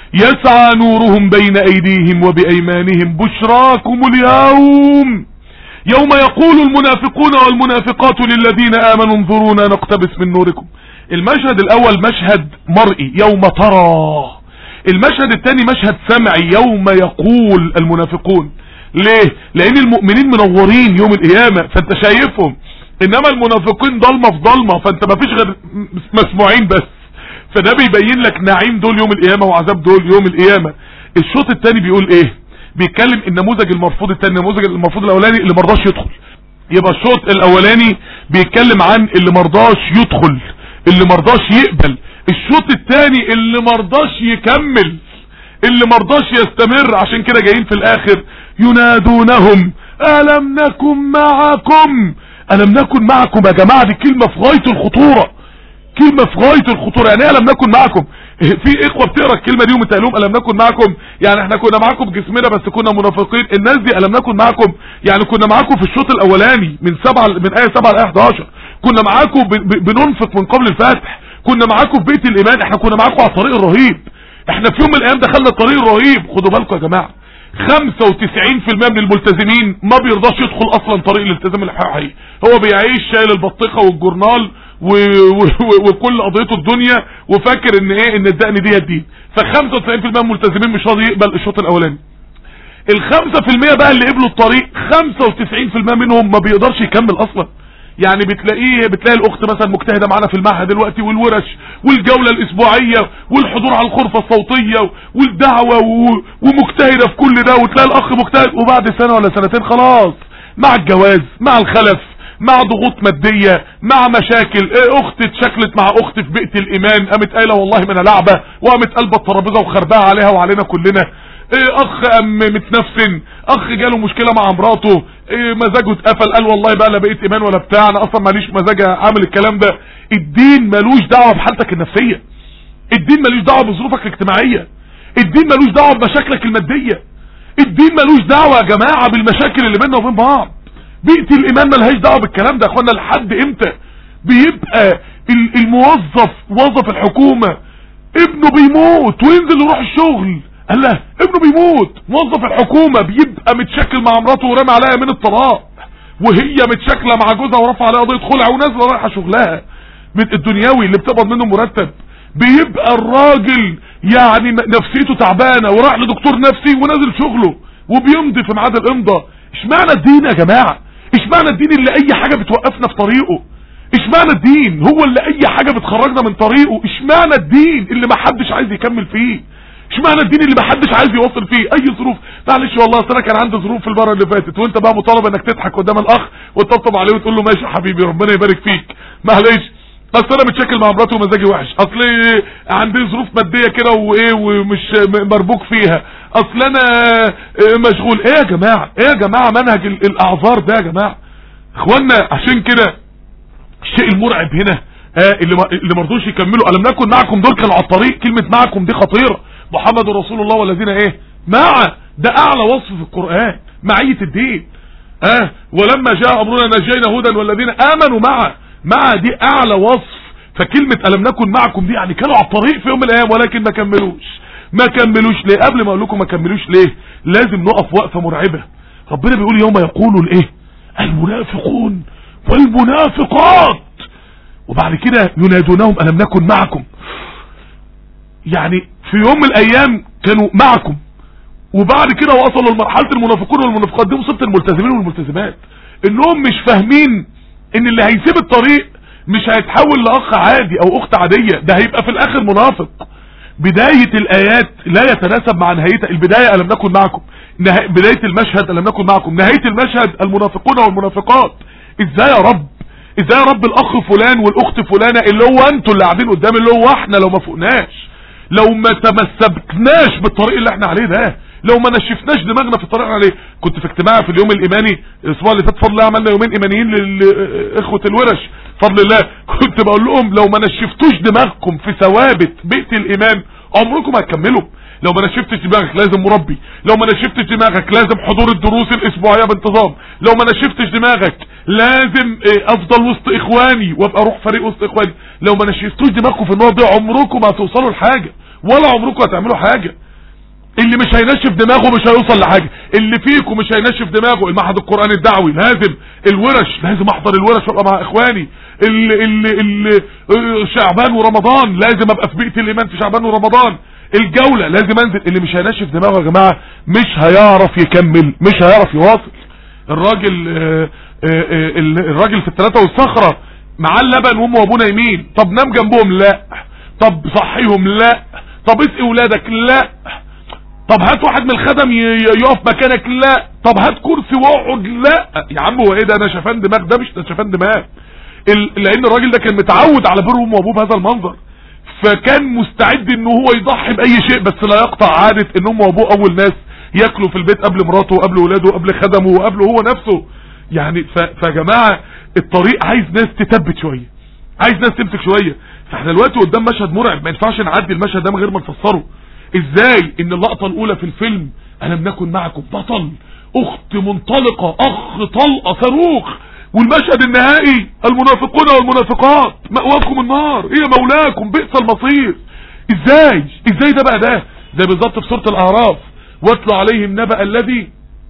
يسعى نورهم بين ايديهم وبايمانهم بشراكم اليوم يوم يقول المنافقون والمنافقات للذين امنوا انظرونا نقتبس من نوركم المشهد الاول مشهد مرئي يوم ترى المشهد الثاني مشهد سمعي يوم يقول المنافقون ليه لان المؤمنين منورين يوم القيامة فانت شايفهم انما المنافقين ضلمة في ضلمة فانت ما فيش غير مسموعين بس فده بيبين لك نعيم دول يوم القيامة وعذاب دول يوم القيامة الشوط الثاني بيقول ايه بيتكلم النموذج المرفوض الثاني النموذج المرفوض الاولاني اللي مرضاش يدخل يبقى الشوط الاولاني بيتكلم عن اللي مرضاش يدخل اللي مرضاش يقبل الشوط الثاني اللي مرضاش يكمل اللي مرضاش يستمر عشان كده جايين في الاخر ينادونهم الم نكن معكم الم نكن معكم يا جماعة دي كلمة في غاية الخطورة كلمة في غاية الخطورة يعني ايه لم نكن معكم في اخوة بتقرا الكلمة دي ومتقالهم ألم نكن معكم يعني احنا كنا معكم بجسمنا بس كنا منافقين الناس دي ألم نكن معكم يعني كنا معكم في الشوط الاولاني من سبعة من آية 7 لآية 11 كنا معاكم ب- ب- بننفق من قبل الفتح كنا معاكم في بيت الايمان احنا كنا معاكم على الطريق الرهيب احنا في يوم من الايام دخلنا الطريق الرهيب خدوا بالكم يا جماعة 95% من الملتزمين ما بيرضاش يدخل اصلا طريق الالتزام الحقيقي هو بيعيش شايل البطيخه والجورنال و... و... و... وكل قضيته الدنيا وفاكر ان ايه ان الدقن دي هي الدين ف95% من الملتزمين مش راضي يقبل الشوط الاولاني الخمسة في المية بقى اللي قبلوا الطريق خمسة وتسعين في المية منهم ما بيقدرش يكمل اصلا يعني بتلاقيه بتلاقي الاخت مثلا مجتهدة معانا في المعهد دلوقتي والورش والجولة الاسبوعية والحضور على الغرفة الصوتية والدعوة و... ومجتهدة في كل ده وتلاقي الاخ مجتهد وبعد سنة ولا سنتين خلاص مع الجواز مع الخلف مع ضغوط مادية مع مشاكل إيه اخت اتشكلت مع اخت في بيئة الايمان قامت قايلة والله ما انا لعبة وقامت قلبة الترابيزة وخربها عليها وعلينا كلنا إيه اخ ام متنفسن اخ جاله مشكلة مع مراته إيه مزاجه اتقفل قال والله بقى لا بقيت ايمان ولا بتاع انا اصلا ماليش مزاج اعمل الكلام ده الدين ملوش دعوة بحالتك النفسية الدين ملوش دعوة بظروفك الاجتماعية الدين ملوش دعوة بمشاكلك المادية الدين ملوش دعوة يا جماعة بالمشاكل اللي بيننا وبين بعض بيئة الايمان ملهاش دعوة بالكلام ده يا اخوانا لحد امتى بيبقى ال- الموظف موظف الحكومة ابنه بيموت وينزل يروح الشغل قال له ابنه بيموت موظف الحكومة بيبقى متشكل مع مراته ورامي عليها من الطلاق وهي متشكلة مع جوزها ورفع عليها قضية خلع ونازلة رايحة شغلها من الدنيوي اللي بتقبض منه مرتب بيبقى الراجل يعني نفسيته تعبانة وراح لدكتور نفسي ونازل شغله وبيمضي في ميعاد الامضاء اشمعنى الدين يا جماعة اشمعنى الدين اللي اي حاجة بتوقفنا في طريقه اشمعنى الدين هو اللي اي حاجة بتخرجنا من طريقه اشمعنى الدين اللي ما حدش عايز يكمل فيه اشمعنى الدين اللي ما حدش عايز يوصل فيه اي ظروف معلش والله اصل انا كان عندي ظروف في المره اللي فاتت وانت بقى مطالب انك تضحك قدام الاخ وتطبطب عليه وتقول له ماشي يا حبيبي ربنا يبارك فيك معلش اصل انا متشكل مع مراتي ومزاجي وحش اصل عندي ظروف ماديه كده وايه ومش م- مربوك فيها اصل انا اه، مشغول ايه يا جماعه ايه يا جماعه منهج ال- الاعذار ده يا جماعه اخوانا عشان كده الشيء المرعب هنا آه اللي ما اللي مرضوش يكملوا الم نكن معكم دول كانوا على الطريق كلمه معكم دي خطيره محمد رسول الله والذين ايه مع ده اعلى وصف في القران معيه الدين اه ولما جاء امرنا نجينا هدى والذين امنوا معه مع دي اعلى وصف فكلمه الم نكن معكم دي يعني كانوا على الطريق في يوم من الايام ولكن ما كملوش ما كملوش ليه قبل ما اقول لكم ما كملوش ليه لازم نقف وقفه مرعبه ربنا بيقول يوم يقول الايه المنافقون والمنافقات وبعد كده ينادونهم ألم نكن معكم يعني في يوم من الأيام كانوا معكم وبعد كده وصلوا لمرحلة المنافقون والمنافقات دي مصيبة الملتزمين والملتزمات انهم مش فاهمين ان اللي هيسيب الطريق مش هيتحول لأخ عادي او اخت عادية ده هيبقى في الاخر منافق بداية الايات لا يتناسب مع نهايتها البداية ألم نكن معكم نها... بداية المشهد ألم نكن معكم نهاية المشهد المنافقون والمنافقات ازاي يا رب ازاي يا رب الاخ فلان والاخت فلانة اللي هو انتوا اللي قاعدين قدام اللي هو احنا لو ما فوقناش لو ما تمسكناش بالطريق اللي احنا عليه ده لو ما نشفناش دماغنا في الطريق اللي عليه كنت في اجتماع في اليوم الايماني الاسبوع اللي فات فضل الله عملنا يومين ايمانيين لاخوة الورش فضل الله كنت بقول لهم لو ما نشفتوش دماغكم في ثوابت بيئة الايمان عمركم هتكملوا لو ما نشفتش دماغك لازم مربي لو ما نشفتش دماغك لازم حضور الدروس الاسبوعية بانتظام لو ما نشفتش دماغك لازم اه، افضل وسط اخواني وابقى اروح فريق وسط اخواني لو ما نشفتوش دماغكم في النقط دي عمركم ما هتوصلوا لحاجة ولا عمركم هتعملوا حاجة اللي مش هينشف دماغه مش هيوصل لحاجة اللي فيكم مش هينشف دماغه المعهد القرآني الدعوي لازم الورش لازم احضر الورش وابقى مع اخواني اللي اللي اللي اه، شعبان ورمضان لازم ابقى في بيئة الايمان في شعبان ورمضان الجولة لازم انزل اللي مش هينشف دماغه يا جماعة مش هيعرف يكمل مش هيعرف يواصل الراجل اه، اه، اه، الراجل في الثلاثة والصخرة معاه اللبن وامه وابوه نايمين طب نام جنبهم لا طب صحيهم لا طب اسقي ولادك لا طب هات واحد من الخدم ي- ي- يقف مكانك لا طب هات كرسي واقعد لا يا عم هو ايه ده نشفان دماغ ده مش نشفان دماغ ال- لان الراجل ده كان متعود على بر امه وابوه بهذا المنظر فكان مستعد ان هو يضحي باي شيء بس لا يقطع عادة ان امه وابوه اول ناس ياكلوا في البيت قبل مراته وقبل ولاده وقبل خدمه وقبل هو نفسه يعني ف- فيا جماعة الطريق عايز ناس تثبت شوية عايز ناس تمسك شويه فاحنا دلوقتي قدام مشهد مرعب ما ينفعش نعدي المشهد ده من غير ما نفسره ازاي ان اللقطه الاولى في الفيلم الم نكن معكم بطل اخت منطلقه اخ طلقه صاروخ والمشهد النهائي المنافقون والمنافقات مأواكم النار هي مولاكم بئس المصير ازاي ازاي ده بقى ده زي بالظبط في سوره الاعراف واتلو عليهم نبأ الذي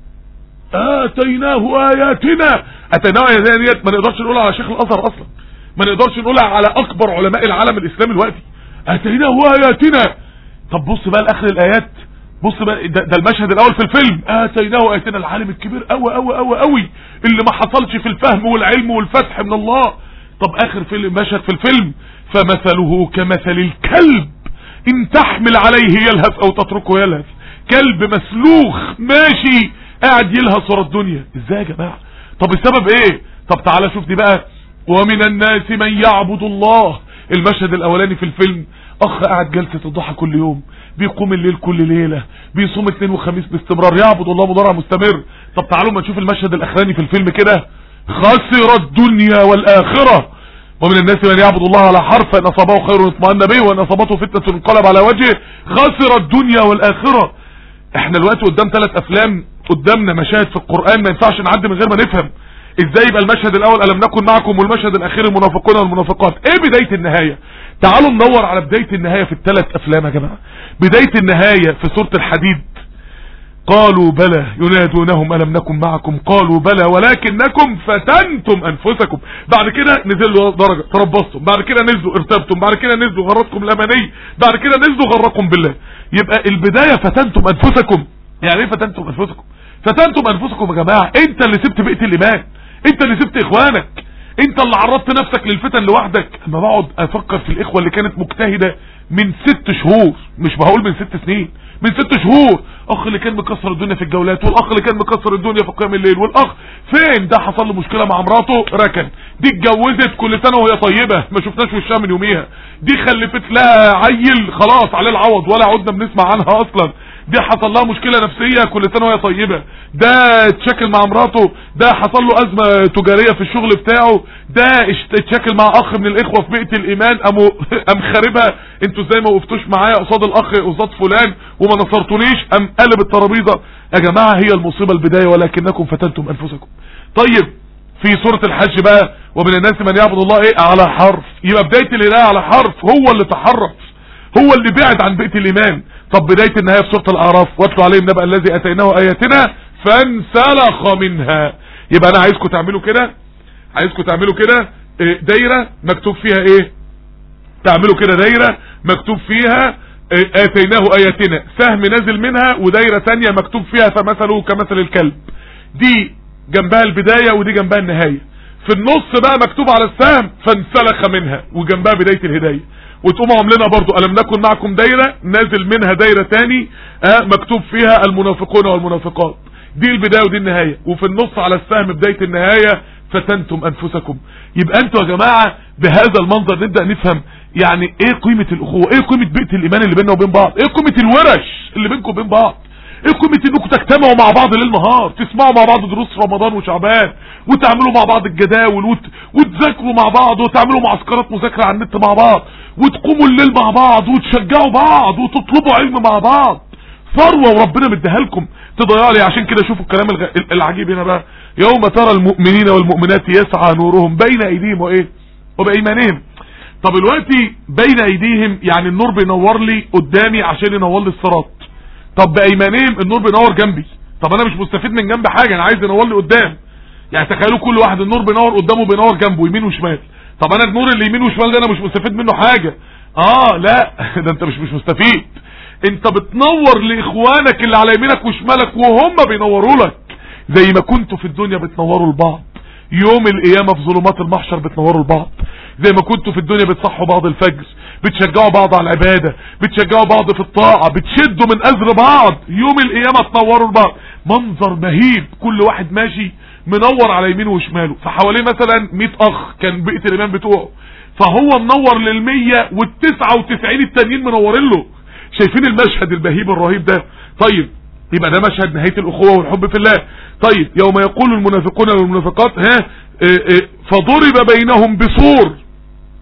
اتيناه اياتنا اتيناه اياتنا ما نقدرش نقولها على شيخ الازهر اصلا ما نقدرش نقولها على اكبر علماء العالم الاسلامي دلوقتي اتيناه اياتنا طب بص بقى لاخر الايات بص بقى ده, ده المشهد الاول في الفيلم اتيناه اياتنا العالم الكبير قوي قوي قوي قوي اللي ما حصلش في الفهم والعلم والفتح من الله طب اخر فيلم مشهد في الفيلم فمثله كمثل الكلب ان تحمل عليه يلهث او تتركه يلهث كلب مسلوخ ماشي قاعد يلهث ورا الدنيا ازاي يا جماعه طب السبب ايه طب تعالى شوف دي بقى ومن الناس من يعبد الله المشهد الاولاني في الفيلم اخ قاعد جلسة الضحى كل يوم بيقوم الليل كل ليلة بيصوم اثنين وخميس باستمرار يعبد الله مضارع مستمر طب تعالوا ما نشوف المشهد الاخراني في الفيلم كده خسر الدنيا والاخرة ومن الناس من يعبد الله على حرف ان اصابه خير اطمأن به وان اصابته فتنة انقلب على وجهه خسر الدنيا والاخرة احنا دلوقتي قدام ثلاث افلام قدامنا مشاهد في القرآن ما ينفعش نعدي من غير ما نفهم ازاي يبقى المشهد الاول الم نكن معكم والمشهد الاخير المنافقون والمنافقات ايه بداية النهاية تعالوا ندور على بداية النهاية في الثلاث افلام يا جماعة بداية النهاية في سورة الحديد قالوا بلى ينادونهم ألم نكن معكم قالوا بلى ولكنكم فتنتم أنفسكم بعد كده نزلوا درجة تربصتم بعد كده نزلوا ارتبتم بعد كده نزلوا غرتكم الأماني بعد كده نزلوا غركم بالله يبقى البداية فتنتم أنفسكم يعني ايه فتنتم أنفسكم فتنتم أنفسكم يا جماعة انت اللي سبت بيئة الإيمان انت اللي سبت إخوانك انت اللي عرضت نفسك للفتن لوحدك اما بقعد افكر في الاخوة اللي كانت مجتهدة من ست شهور مش بقول من ست سنين من ست شهور اخ اللي كان مكسر الدنيا في الجولات والاخ اللي كان مكسر الدنيا في قيام الليل والاخ فين ده حصل له مشكله مع مراته ركن دي اتجوزت كل سنه وهي طيبه ما شفناش وشها من يوميها دي خلفت لها عيل خلاص عليه العوض ولا عدنا بنسمع عنها اصلا دي حصل لها مشكله نفسيه كل سنه وهي طيبه ده اتشكل مع مراته ده حصل له ازمه تجاريه في الشغل بتاعه ده اتشكل مع اخ من الاخوه في بيئه الايمان قاموا قام خاربها انتوا ازاي ما وقفتوش معايا قصاد الاخ قصاد فلان وما نصرتونيش قام قلب الترابيزه يا جماعه هي المصيبه البدايه ولكنكم فتنتم انفسكم طيب في سورة الحج بقى ومن الناس من يعبد الله ايه على حرف يبقى بداية الهداية على حرف هو اللي تحرف هو اللي بعد عن بيئة الايمان طب بداية النهاية في سورة الاعراف واتلوا عليهم نبأ الذي اتيناه اياتنا فانسلخ منها يبقى انا عايزكم تعملوا كده عايزكم تعملوا كده إيه، دايرة مكتوب فيها ايه تعملوا كده دايرة مكتوب فيها إيه، اتيناه اياتنا سهم نازل منها ودايرة تانية مكتوب فيها فمثله كمثل الكلب دي جنبها البداية ودي جنبها النهاية في النص بقى مكتوب على السهم فانسلخ منها وجنبها بداية الهداية وتقوموا عاملينها برضو ألم نكن معكم دايرة نازل منها دايرة تاني آه مكتوب فيها المنافقون والمنافقات دي البداية ودي النهاية وفي النص على السهم بداية النهاية فتنتم أنفسكم يبقى انتوا يا جماعة بهذا المنظر نبدأ نفهم يعني ايه قيمة الأخوة ايه قيمة بيئة الإيمان اللي بيننا وبين بعض ايه قيمة الورش اللي بينكم وبين بعض ايه قيمة انكم تجتمعوا مع بعض ليل نهار تسمعوا مع بعض دروس رمضان وشعبان وتعملوا مع بعض الجداول وت... وتذاكروا مع بعض وتعملوا معسكرات مذاكرة على النت مع بعض وتقوموا الليل مع بعض وتشجعوا بعض وتطلبوا علم مع بعض ثروة وربنا مديها لكم تضيع لي عشان كده شوفوا الكلام الغ... العجيب هنا بقى يوم ترى المؤمنين والمؤمنات يسعى نورهم بين ايديهم وايه وبايمانهم طب دلوقتي بين ايديهم يعني النور بينور لي قدامي عشان ينور لي الصراط طب بايمانهم النور بينور جنبي طب انا مش مستفيد من جنب حاجه انا عايز ينور لي قدام يعني تخيلوا كل واحد النور بينور قدامه بينور جنبه يمين وشمال طب انا النور اللي يمين وشمال ده انا مش مستفيد منه حاجه اه لا ده انت مش مش مستفيد انت بتنور لاخوانك اللي على يمينك وشمالك وهم بينوروا لك زي ما كنتوا في الدنيا بتنوروا لبعض يوم القيامة في ظلمات المحشر بتنوروا لبعض زي ما كنتوا في الدنيا بتصحوا بعض الفجر بتشجعوا بعض على العبادة بتشجعوا بعض في الطاعة بتشدوا من أزر بعض يوم القيامة تنوروا لبعض منظر مهيب كل واحد ماشي منور على يمينه وشماله فحواليه مثلا 100 أخ كان بيئة الإيمان بتوعه فهو منور للمية والتسعة وتسعين التانيين منورين له شايفين المشهد البهيب الرهيب ده طيب يبقى ده مشهد نهاية الأخوة والحب في الله طيب يوم يقول المنافقون والمنافقات ها اه اه فضرب بينهم بسور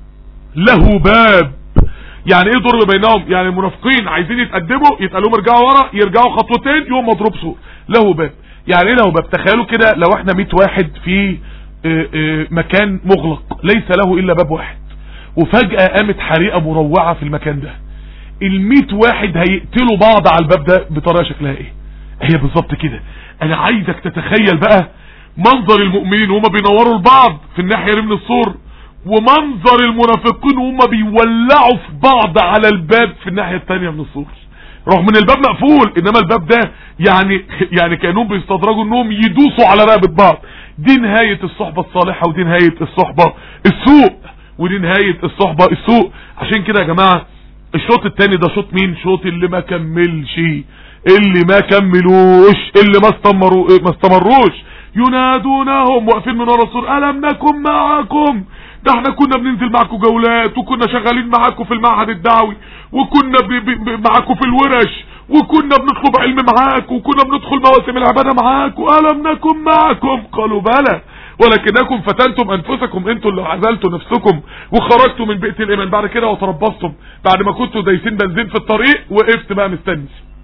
له باب يعني ايه ضرب بينهم يعني المنافقين عايزين يتقدموا يتقال لهم ارجعوا ورا يرجعوا خطوتين يقوم مضروب سور له باب يعني ايه له باب تخيلوا كده لو احنا 100 واحد في اه اه مكان مغلق ليس له الا باب واحد وفجأة قامت حريقة مروعة في المكان ده ال100 واحد هيقتلوا بعض على الباب ده بطريقة شكلها ايه هي بالظبط كده انا عايزك تتخيل بقى منظر المؤمنين وهما بينوروا البعض في الناحية دي من السور ومنظر المنافقين وهم بيولعوا في بعض على الباب في الناحية التانية من السور رغم ان الباب مقفول انما الباب ده يعني يعني كانهم بيستدرجوا انهم يدوسوا على رقبة بعض دي نهاية الصحبة الصالحة ودي نهاية الصحبة السوء ودي نهاية الصحبة السوء عشان كده يا جماعة الشوط التاني ده شوط مين شوط اللي ما كملش اللي ما كملوش اللي ما استمروا ما استمروش ينادونهم واقفين من ورا السور الم نكن معكم ده احنا كنا بننزل معاكم جولات وكنا شغالين معاكم في المعهد الدعوي وكنا ب- ب- ب- معاكم في الورش وكنا بنطلب علم معاكم وكنا بندخل مواسم العبادة معاكم ألم نكن معكم قالوا بلى ولكنكم فتنتم أنفسكم انتوا اللي عزلتوا نفسكم وخرجتوا من بيئة الإيمان بعد كده وتربصتم بعد ما كنتوا دايسين بنزين في الطريق وقفت بقى مستني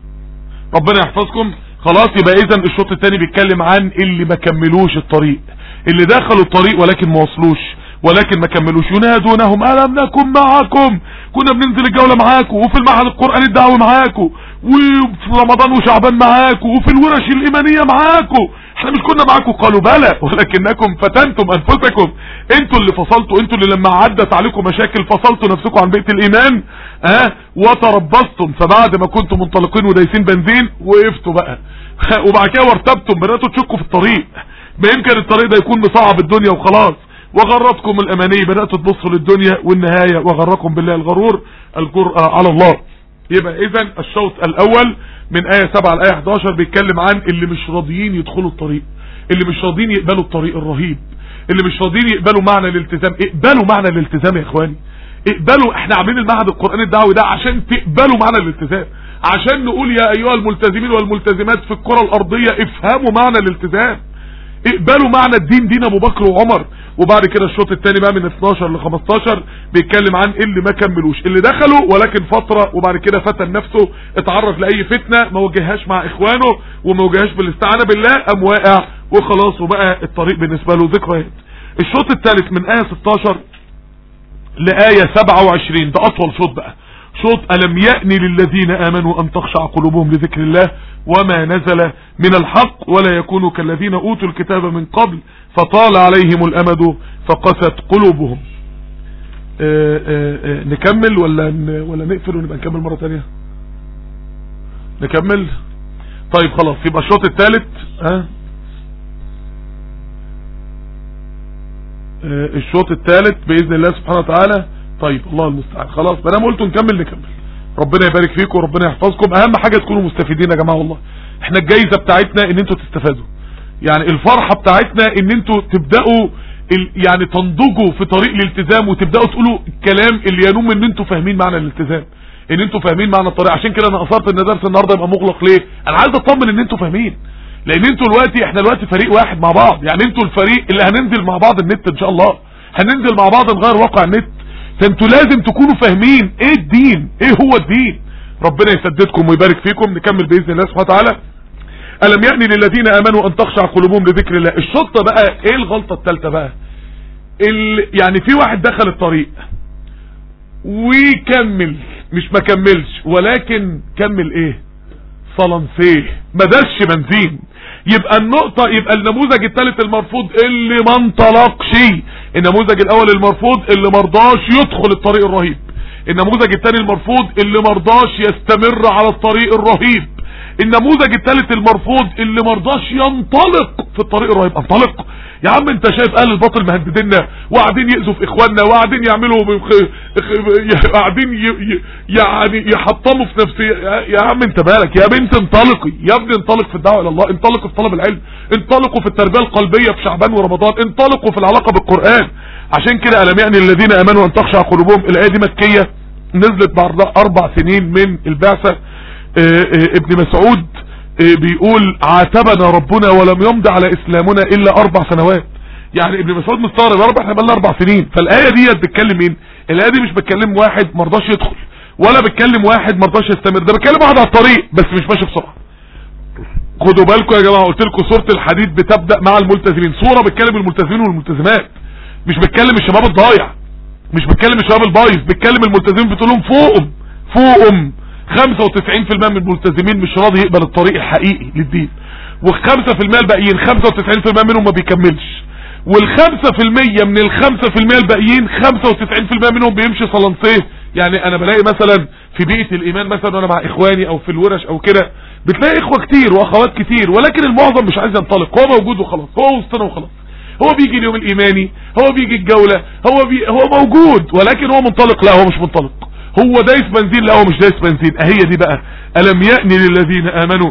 ربنا يحفظكم خلاص يبقى اذا الشوط الثاني بيتكلم عن اللي ما كملوش الطريق اللي دخلوا الطريق ولكن ما وصلوش ولكن ما كملوش ينادونهم ألم نكن معكم كنا بننزل الجولة معاكم وفي المعهد القرآني الدعوي معاكم وفي رمضان وشعبان معاكم وفي الورش الإيمانية معاكم احنا مش كنا معاكم قالوا بلى ولكنكم فتنتم أنفسكم انتوا اللي فصلتوا انتوا اللي لما عدت عليكم مشاكل فصلتوا نفسكم عن بيت الإيمان ها وتربصتم فبعد ما كنتم منطلقين ودايسين بنزين وقفتوا بقى وبعد كده وارتبتم بدأتوا تشكوا في الطريق ما يمكن الطريق ده يكون مصعب الدنيا وخلاص وغرتكم الاماني بدأتوا تبصوا للدنيا والنهاية وغركم بالله الغرور الجرأة على الله يبقى اذا الشوط الاول من آية 7 لآية 11 بيتكلم عن اللي مش راضيين يدخلوا الطريق اللي مش راضيين يقبلوا الطريق الرهيب اللي مش راضيين يقبلوا معنى الالتزام اقبلوا معنى الالتزام يا اخواني اقبلوا احنا عاملين المعهد القرآني الدعوي ده عشان تقبلوا معنى الالتزام عشان نقول يا ايها الملتزمين والملتزمات في الكرة الارضية افهموا معنى الالتزام اقبلوا معنى الدين دين ابو بكر وعمر وبعد كده الشوط الثاني بقى من 12 ل 15 بيتكلم عن اللي ما كملوش اللي دخلوا ولكن فترة وبعد كده فتن نفسه اتعرض لاي فتنة ما وجههاش مع اخوانه وما وجههاش بالاستعانة بالله قام واقع وخلاص وبقى الطريق بالنسبة له ذكريات الشوط الثالث من آية 16 لآية 27 ده اطول شوط بقى شوط ألم يأن للذين آمنوا أن تخشع قلوبهم لذكر الله وما نزل من الحق ولا يكونوا كالذين أوتوا الكتاب من قبل فطال عليهم الأمد فقست قلوبهم آآ آآ نكمل ولا ولا نقفل ونبقى نكمل مرة تانية نكمل طيب خلاص يبقى الشوط الثالث ها الشوط الثالث بإذن الله سبحانه وتعالى طيب الله المستعان خلاص ما دام قلتوا نكمل نكمل ربنا يبارك فيكم وربنا يحفظكم اهم حاجة تكونوا مستفيدين يا جماعة والله احنا الجايزة بتاعتنا ان انتوا تستفادوا يعني الفرحة بتاعتنا ان انتوا تبدأوا ال... يعني تنضجوا في طريق الالتزام وتبدأوا تقولوا الكلام اللي ينوم ان انتوا فاهمين معنى الالتزام ان انتوا فاهمين معنى الطريق عشان كده انا اصرت ان درس النهارده يبقى مغلق ليه انا عايز اطمن ان انتوا فاهمين لان انتوا دلوقتي احنا دلوقتي فريق واحد مع بعض يعني انتوا الفريق اللي هننزل مع بعض النت ان شاء الله هننزل مع بعض نغير واقع النت فانتوا لازم تكونوا فاهمين ايه الدين ايه هو الدين ربنا يسددكم ويبارك فيكم نكمل باذن الله سبحانه وتعالى الم يأني للذين امنوا ان تخشع قلوبهم لذكر الله الشطه بقى ايه الغلطه الثالثه بقى ال... يعني في واحد دخل الطريق وكمل مش ما كملش ولكن كمل ايه صلنسيه ما دش بنزين يبقى النقطة يبقى النموذج الثالث المرفوض اللي ما انطلقش النموذج الاول المرفوض اللي مرضاش يدخل الطريق الرهيب النموذج الثاني المرفوض اللي مرضاش يستمر على الطريق الرهيب النموذج الثالث المرفوض اللي مرضاش ينطلق في الطريق الرهيب انطلق يا عم انت شايف اهل الباطل مهددنا وقاعدين يأذوا في اخواننا وقاعدين يعملوا قاعدين يعني يحطموا في نفسي يا عم انت بالك يا بنت انطلقي يا ابني انطلق في الدعوه الى الله انطلقوا في طلب العلم انطلقوا في التربيه القلبيه في شعبان ورمضان انطلقوا في العلاقه بالقران عشان كده الم يعني الذين امنوا ان تخشع قلوبهم الايه دي مكيه نزلت بعد اربع سنين من البعثه اه اه ابن مسعود بيقول عاتبنا ربنا ولم يمضي على اسلامنا الا اربع سنوات يعني ابن مسعود مستغرب يا رب احنا بقالنا اربع سنين فالايه دي بتتكلم مين الايه دي مش بتكلم واحد مرضاش يدخل ولا بتكلم واحد مرضاش يستمر ده بتكلم واحد على الطريق بس مش ماشي بسرعه خدوا بالكم يا جماعه قلت لكم سوره الحديد بتبدا مع الملتزمين سوره بتكلم الملتزمين والملتزمات مش بتكلم الشباب الضايع مش بتكلم الشباب البايظ بتكلم الملتزمين بتقول لهم فوقهم فوقهم 95% من الملتزمين مش راضي يقبل الطريق الحقيقي للدين وال5% الباقيين 95% منهم ما بيكملش وال5% من ال5% الباقيين 95% منهم بيمشي صلنسيه يعني انا بلاقي مثلا في بيئة الايمان مثلا وانا مع اخواني او في الورش او كده بتلاقي اخوة كتير واخوات كتير ولكن المعظم مش عايز ينطلق هو موجود وخلاص هو وسطنا وخلاص هو بيجي اليوم الايماني هو بيجي الجولة هو بي هو موجود ولكن هو منطلق لا هو مش منطلق هو دايس بنزين لا هو مش دايس بنزين اهي دي بقى الم يأني للذين امنوا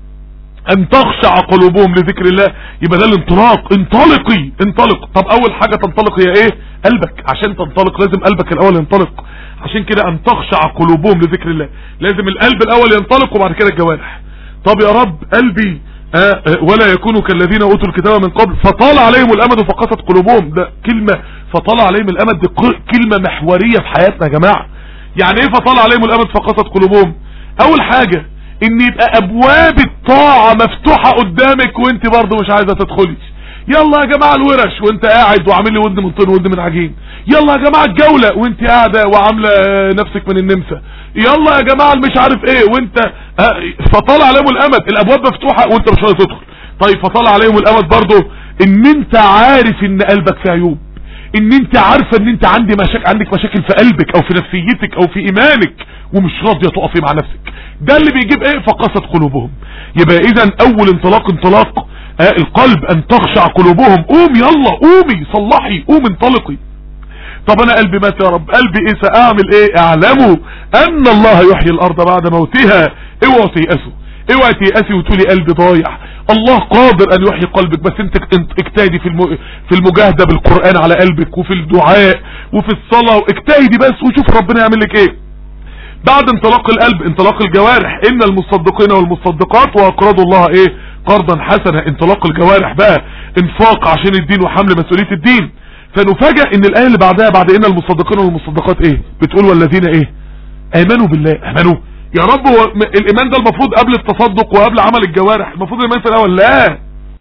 ان تخشع قلوبهم لذكر الله يبقى ده الانطلاق انطلقي انطلق طب اول حاجة تنطلق هي ايه قلبك عشان تنطلق لازم قلبك الاول ينطلق عشان كده ان تخشع قلوبهم لذكر الله لازم القلب الاول ينطلق وبعد كده الجوارح طب يا رب قلبي آه آه ولا يكونوا كالذين اوتوا الكتاب من قبل فطال عليهم الامد فقست قلوبهم ده كلمة فطال عليهم الامد دي كلمة محورية في حياتنا يا جماعة يعني ايه فطال عليهم الامد فقست قلوبهم اول حاجة ان يبقى ابواب الطاعة مفتوحة قدامك وانت برضو مش عايزة تدخلي يلا يا جماعة الورش وانت قاعد وعامل لي ود من طين ود من عجين يلا يا جماعة الجولة وانت قاعدة وعاملة نفسك من النمسا يلا يا جماعة مش عارف ايه وانت فطال عليهم الامد الابواب مفتوحة وانت مش عايز تدخل طيب فطال عليهم الامد برضو ان انت عارف ان قلبك فيه عيوب ان انت عارفة ان انت عندي مشاكل عندك مشاكل في قلبك او في نفسيتك او في ايمانك ومش راضية تقفي مع نفسك ده اللي بيجيب ايه فقست قلوبهم يبقى اذا اول انطلاق انطلاق آه القلب ان تخشع قلوبهم قوم يلا قومي صلحي قوم انطلقي طب انا قلبي مات يا رب قلبي ايه ساعمل ايه اعلموا ان الله يحيي الارض بعد موتها اوعوا تيأسوا اوعى تيأسي وتقولي قلبي ضايع الله قادر ان يحيي قلبك بس انت اجتهدي في في المجاهدة بالقرآن على قلبك وفي الدعاء وفي الصلاة اجتهدي بس وشوف ربنا يعمل لك ايه بعد انطلاق القلب انطلاق الجوارح ان المصدقين والمصدقات واقرضوا الله ايه قرضا حسنا انطلاق الجوارح بقى انفاق عشان الدين وحمل مسؤولية الدين فنفاجأ ان الايه اللي بعدها بعد ان المصدقين والمصدقات ايه بتقول والذين ايه امنوا بالله امنوا يا رب هو الايمان ده المفروض قبل التصدق وقبل عمل الجوارح المفروض الايمان في الاول لا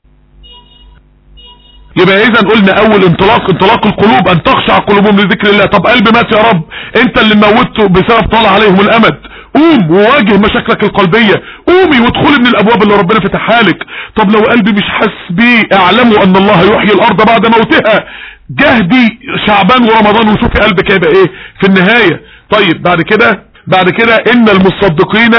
يبقى اذا قلنا اول انطلاق انطلاق القلوب ان تخشع قلوبهم لذكر الله طب قلب مات يا رب انت اللي موته بسبب طال عليهم الامد قوم وواجه مشاكلك القلبية قومي وادخلي من الابواب اللي ربنا فتحها لك طب لو قلبي مش حاسس بيه اعلموا ان الله يحيي الارض بعد موتها جهدي شعبان ورمضان وشوفي قلبك هيبقى ايه في النهاية طيب بعد كده بعد كده ان المصدقين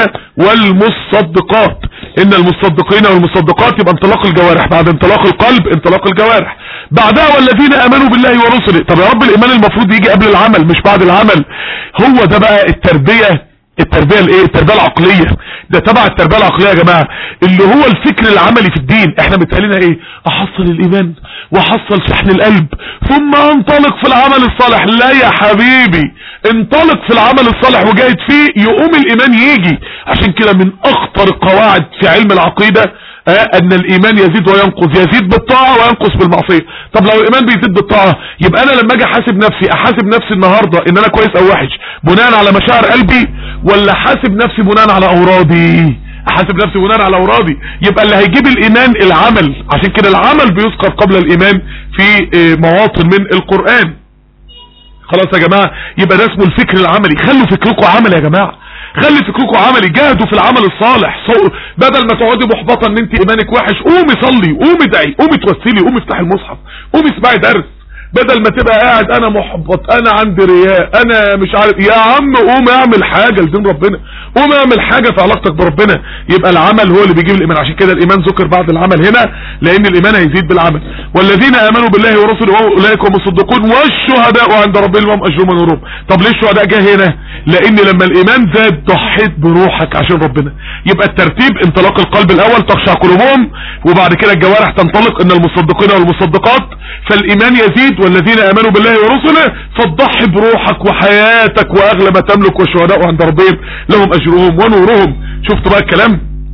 والمصدقات ان المصدقين والمصدقات يبقى انطلاق الجوارح بعد انطلاق القلب انطلاق الجوارح بعدها والذين امنوا بالله ورسله طب يا رب الايمان المفروض يجي قبل العمل مش بعد العمل هو ده بقى التربية التربية الايه التربية العقلية ده تبع التربية العقلية يا جماعة اللي هو الفكر العملي في الدين احنا متقالين ايه احصل الايمان واحصل شحن القلب ثم انطلق في العمل الصالح لا يا حبيبي انطلق في العمل الصالح وجاهد فيه يقوم الايمان يجي عشان كده من اخطر القواعد في علم العقيدة اه ان الايمان يزيد وينقص يزيد بالطاعة وينقص بالمعصية طب لو الايمان بيزيد بالطاعة يبقى انا لما اجي احاسب نفسي احاسب نفسي النهاردة ان انا كويس او وحش بناء على مشاعر قلبي ولا حاسب نفسي بناء على اورادي احاسب نفسي بناء على اورادي يبقى اللي هيجيب الايمان العمل عشان كده العمل بيذكر قبل الايمان في اه مواطن من القرآن خلاص يا جماعة يبقى ده اسمه الفكر العملي خلوا فكركم عمل يا جماعة خلي فكركم عملي جاهدوا في العمل الصالح بدل ما تقعدي محبطة ان انت ايمانك وحش قومي صلي قومي ادعي قومي توسلي قومي افتحي المصحف قومي اسمعي درس بدل ما تبقى قاعد انا محبط انا عندي رياء انا مش عارف يا عم قوم اعمل حاجة لدين ربنا قوم اعمل حاجة في علاقتك بربنا يبقى العمل هو اللي بيجيب الايمان عشان كده الايمان ذكر بعد العمل هنا لان الايمان هيزيد بالعمل والذين امنوا بالله ورسله اولئك هم الصديقون والشهداء عند ربهم لهم اجرهم ونورهم طب ليه الشهداء جه هنا لان لما الايمان زاد ضحيت بروحك عشان ربنا يبقى الترتيب انطلاق القلب الاول تخشع قلوبهم وبعد كده الجوارح تنطلق ان المصدقين والمصدقات فالايمان يزيد والذين امنوا بالله ورسله فتضحي بروحك وحياتك واغلى ما تملك والشهداء عند ربهم لهم اجرهم ونورهم شفت بقى الكلام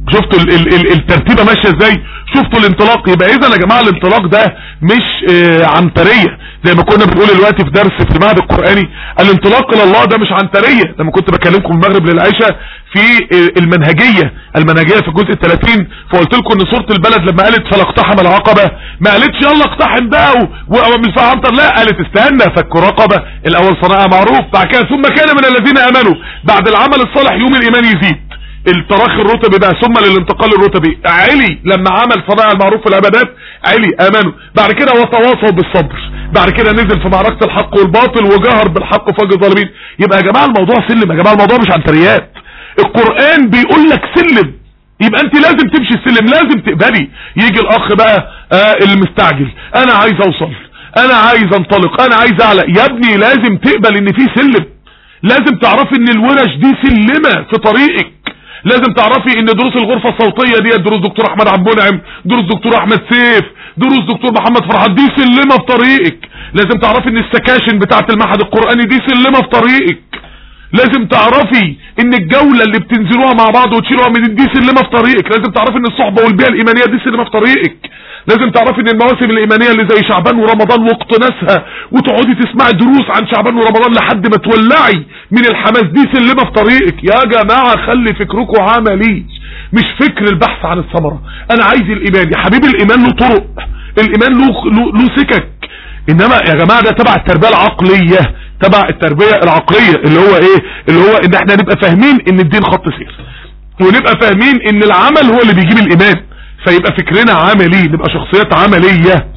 شفتوا ال ال ال الترتيبه ماشيه ازاي شفتوا الانطلاق يبقى اذا يا جماعه الانطلاق ده مش آه عنتريه زي ما كنا بنقول دلوقتي في درس في المعهد القراني الانطلاق الى الله ده مش عنتريه لما كنت بكلمكم من المغرب للعشاء في آه المنهجيه المنهجيه في الجزء ال 30 فقلت لكم ان سوره البلد لما قالت فلاقتحم العقبه ما قالتش يلا اقتحم بقى ومن عنتر لا قالت استنى فك رقبه الاول صناعه معروف بعد كده ثم كان من الذين امنوا بعد العمل الصالح يوم الايمان يزيد التراخي الرتبي بقى ثم للانتقال الرتبي علي لما عمل صناع المعروف في العبادات علي امنوا بعد كده وتواصوا بالصبر بعد كده نزل في معركة الحق والباطل وجهر بالحق وفج الظالمين يبقى يا جماعة الموضوع سلم يا جماعة الموضوع مش عنتريات القرآن بيقول لك سلم يبقى انت لازم تمشي السلم لازم تقبلي يجي الاخ بقى آه المستعجل انا عايز اوصل انا عايز انطلق انا عايز اعلى يا ابني لازم تقبل ان في سلم لازم تعرفي ان الورش دي سلمة في طريقك لازم تعرفي ان دروس الغرفة الصوتية دي دروس دكتور احمد عبد المنعم دروس دكتور احمد سيف دروس دكتور محمد فرحات دي سلمة في طريقك لازم تعرفي ان السكاشن بتاعت المعهد القرآني دي سلمة في طريقك لازم تعرفي ان الجولة اللي بتنزلوها مع بعض وتشيلوها من دي سلمة في طريقك لازم تعرفي ان الصحبة والبيئة الايمانية دي سلمة في طريقك لازم تعرفي ان المواسم الايمانية اللي زي شعبان ورمضان واقتناسها وتقعدي تسمعي دروس عن شعبان ورمضان لحد ما تولعي من الحماس دي سلمة في طريقك يا جماعة خلي فكركم عملي مش فكر البحث عن الثمرة انا عايز الايمان يا حبيبي الايمان له طرق الايمان له, له, له سكك انما يا جماعة ده تبع التربية العقلية تبع التربية العقلية اللي هو ايه اللي هو ان احنا نبقى فاهمين ان الدين خط سير ونبقى فاهمين ان العمل هو اللي بيجيب الايمان فيبقى فكرنا عملي نبقى شخصيات عملية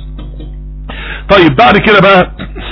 طيب بعد كده بقى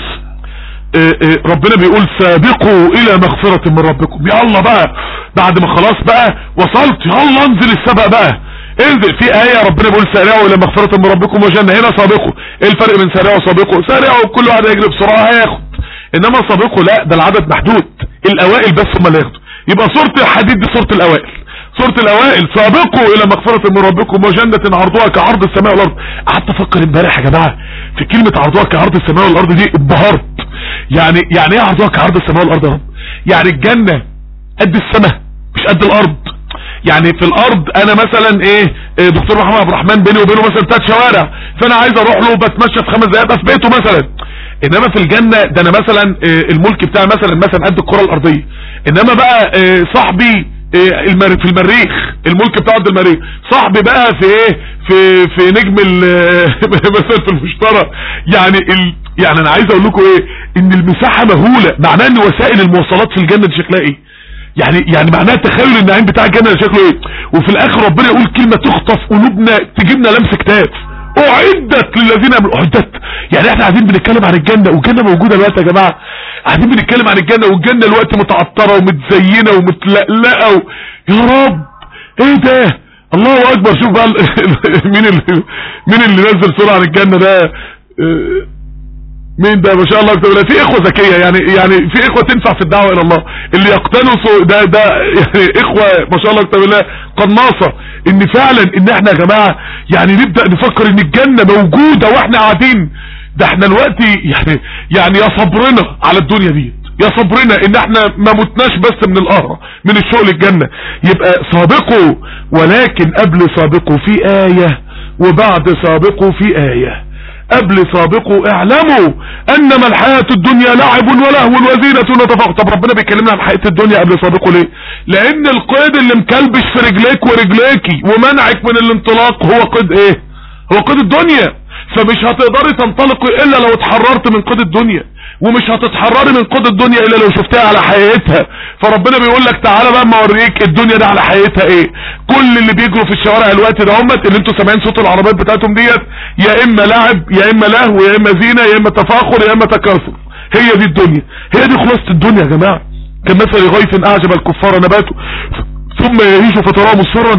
اه اه ربنا بيقول سابقوا الى مغفرة من ربكم يلا بقى بعد ما خلاص بقى وصلت يلا انزل السبق بقى انزل في آية ربنا بيقول سارعوا الى مغفرة من ربكم وجنة هنا سابقوا ايه الفرق بين سارعوا وسابقوا سارعوا كل واحد هيجري بسرعة هياخد انما سابقوا لا ده العدد محدود الاوائل بس هم اللي ياخدوا يبقى سورة الحديد دي سورة الاوائل سورة الاوائل سابقوا الى مغفرة من ربكم وجنة عرضها كعرض السماء والارض قعدت افكر امبارح يا جماعة في كلمة عرضها كعرض السماء والارض دي اتبهرت يعني يعني ايه عرضها كعرض السماء والارض يا رب يعني الجنة قد السماء مش قد الارض يعني في الارض انا مثلا ايه دكتور محمد عبد الرحمن بيني وبينه مثلا ثلاث شوارع فانا عايز اروح له بتمشى في خمس دقايق في بيته مثلا انما في الجنة ده انا مثلا الملك بتاعي مثلا مثلا قد الكرة الارضية انما بقى صاحبي في المريخ الملك بتاعه قد المريخ صاحبي بقى في ايه في في نجم مثلا في المشترى يعني ال يعني انا عايز اقول لكم ايه ان المساحة مهولة معناه ان وسائل المواصلات في الجنة دي شكلها ايه يعني يعني معناها تخيل النعيم بتاع الجنة شكله ايه وفي الاخر ربنا يقول كلمة تخطف قلوبنا تجيبنا لمس كتاف اعدت للذين امنوا اعدت يعني احنا قاعدين بنتكلم عن الجنة والجنة موجودة دلوقتي يا جماعة قاعدين بنتكلم عن الجنة والجنة دلوقتي متعطرة ومتزينة ومتلقلقة و... يا رب ايه ده الله اكبر شوف بقى مين اللي مين اللي نزل صورة عن الجنة ده مين ده ما شاء الله اكتب الله في اخوة ذكية يعني يعني في اخوة تنفع في الدعوة الى الله اللي يقتنصوا ده ده يعني اخوة ما شاء الله اكتب الله قناصة ان فعلا ان احنا يا جماعة يعني نبدأ نفكر ان الجنة موجودة واحنا قاعدين ده احنا دلوقتي يعني يعني يا صبرنا على الدنيا دي يا صبرنا ان احنا ما متناش بس من القهرة من الشغل الجنة يبقى سابقوا ولكن قبل سابقوا في آية وبعد سابقوا في آية قبل سابقوا اعلموا انما الحياة الدنيا لعب ولهو وزينة وتفاق طب ربنا بيكلمنا عن حياة الدنيا قبل سابقوا ليه لان القيد اللي مكلبش في رجليك ورجليكي ومنعك من الانطلاق هو قيد ايه هو قيد الدنيا فمش هتقدري تنطلقي الا لو اتحررت من قيد الدنيا ومش هتتحرري من قيد الدنيا الا لو شفتها على حقيقتها فربنا بيقول لك تعالى بقى اما اوريك الدنيا دي على حقيقتها ايه كل اللي بيجروا في الشوارع الوقت ده هم اللي انتوا سامعين صوت العربيات بتاعتهم ديت يا اما لعب يا اما لهو يا اما زينه يا اما تفاخر يا اما تكاثر هي دي الدنيا هي دي خلاصه الدنيا يا جماعه كمثل غيث اعجب الكفار نباته ثم يهيج فتراه مصفرا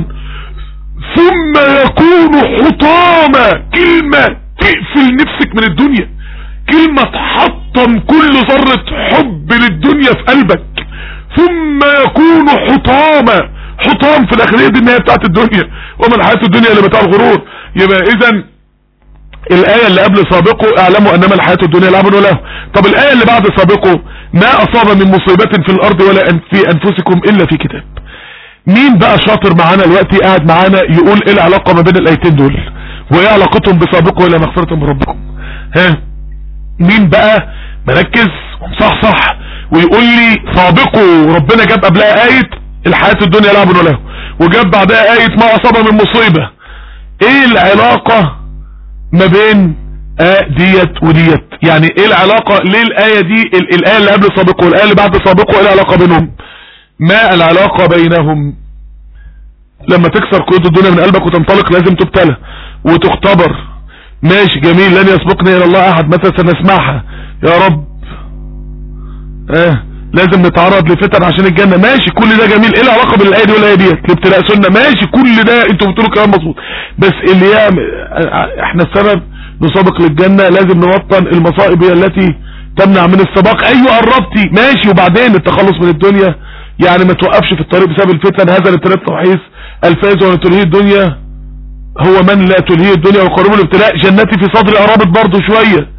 ثم يكون حطاما كلمه تقفل نفسك من الدنيا كلمة تحطم كل ذرة حب للدنيا في قلبك ثم يكون حطاما حطام في الاخرية دي النهاية بتاعت الدنيا وما الحياة الدنيا اللي بتاع الغرور يبقى اذا الآية اللي قبل سابقه اعلموا انما الحياة الدنيا لعب وله طب الآية اللي بعد سابقه ما اصاب من مصيبة في الارض ولا في انفسكم الا في كتاب مين بقى شاطر معانا دلوقتي قاعد معانا يقول ايه العلاقة ما بين الايتين دول وايه علاقتهم بسابقوا الى مغفرة من ربكم ها مين بقى مركز ومصحصح ويقول لي سابقوا ربنا جاب قبلها آية الحياة الدنيا لعب وله وجاب بعدها آية ما أصاب من مصيبة ايه العلاقة ما بين آه ديت وديت يعني ايه العلاقة ليه الآية دي ال- الآية اللي قبل سابقوا والآية اللي بعد سابقوا ايه العلاقة بينهم ما العلاقة بينهم لما تكسر قيود الدنيا من قلبك وتنطلق لازم تبتلى وتختبر ماشي جميل لن يسبقني الى الله احد متى سنسمعها يا رب اه لازم نتعرض لفتن عشان الجنة ماشي كل ده جميل ايه العلاقة بين الايه دي والايه ديت الابتلاء سنة ماشي كل ده انتوا بتقولوا كلام مظبوط بس اللي هي احنا السبب نسابق للجنة لازم نوطن المصائب هي التي تمنع من السباق ايوه قربتي ماشي وبعدين التخلص من الدنيا يعني ما توقفش في الطريق بسبب الفتن هذا الابتلاء التوحيس الفائز ولا تلهي الدنيا هو من لا تلهي الدنيا وقرب الابتلاء جنتي في صدري قربت برضه شوية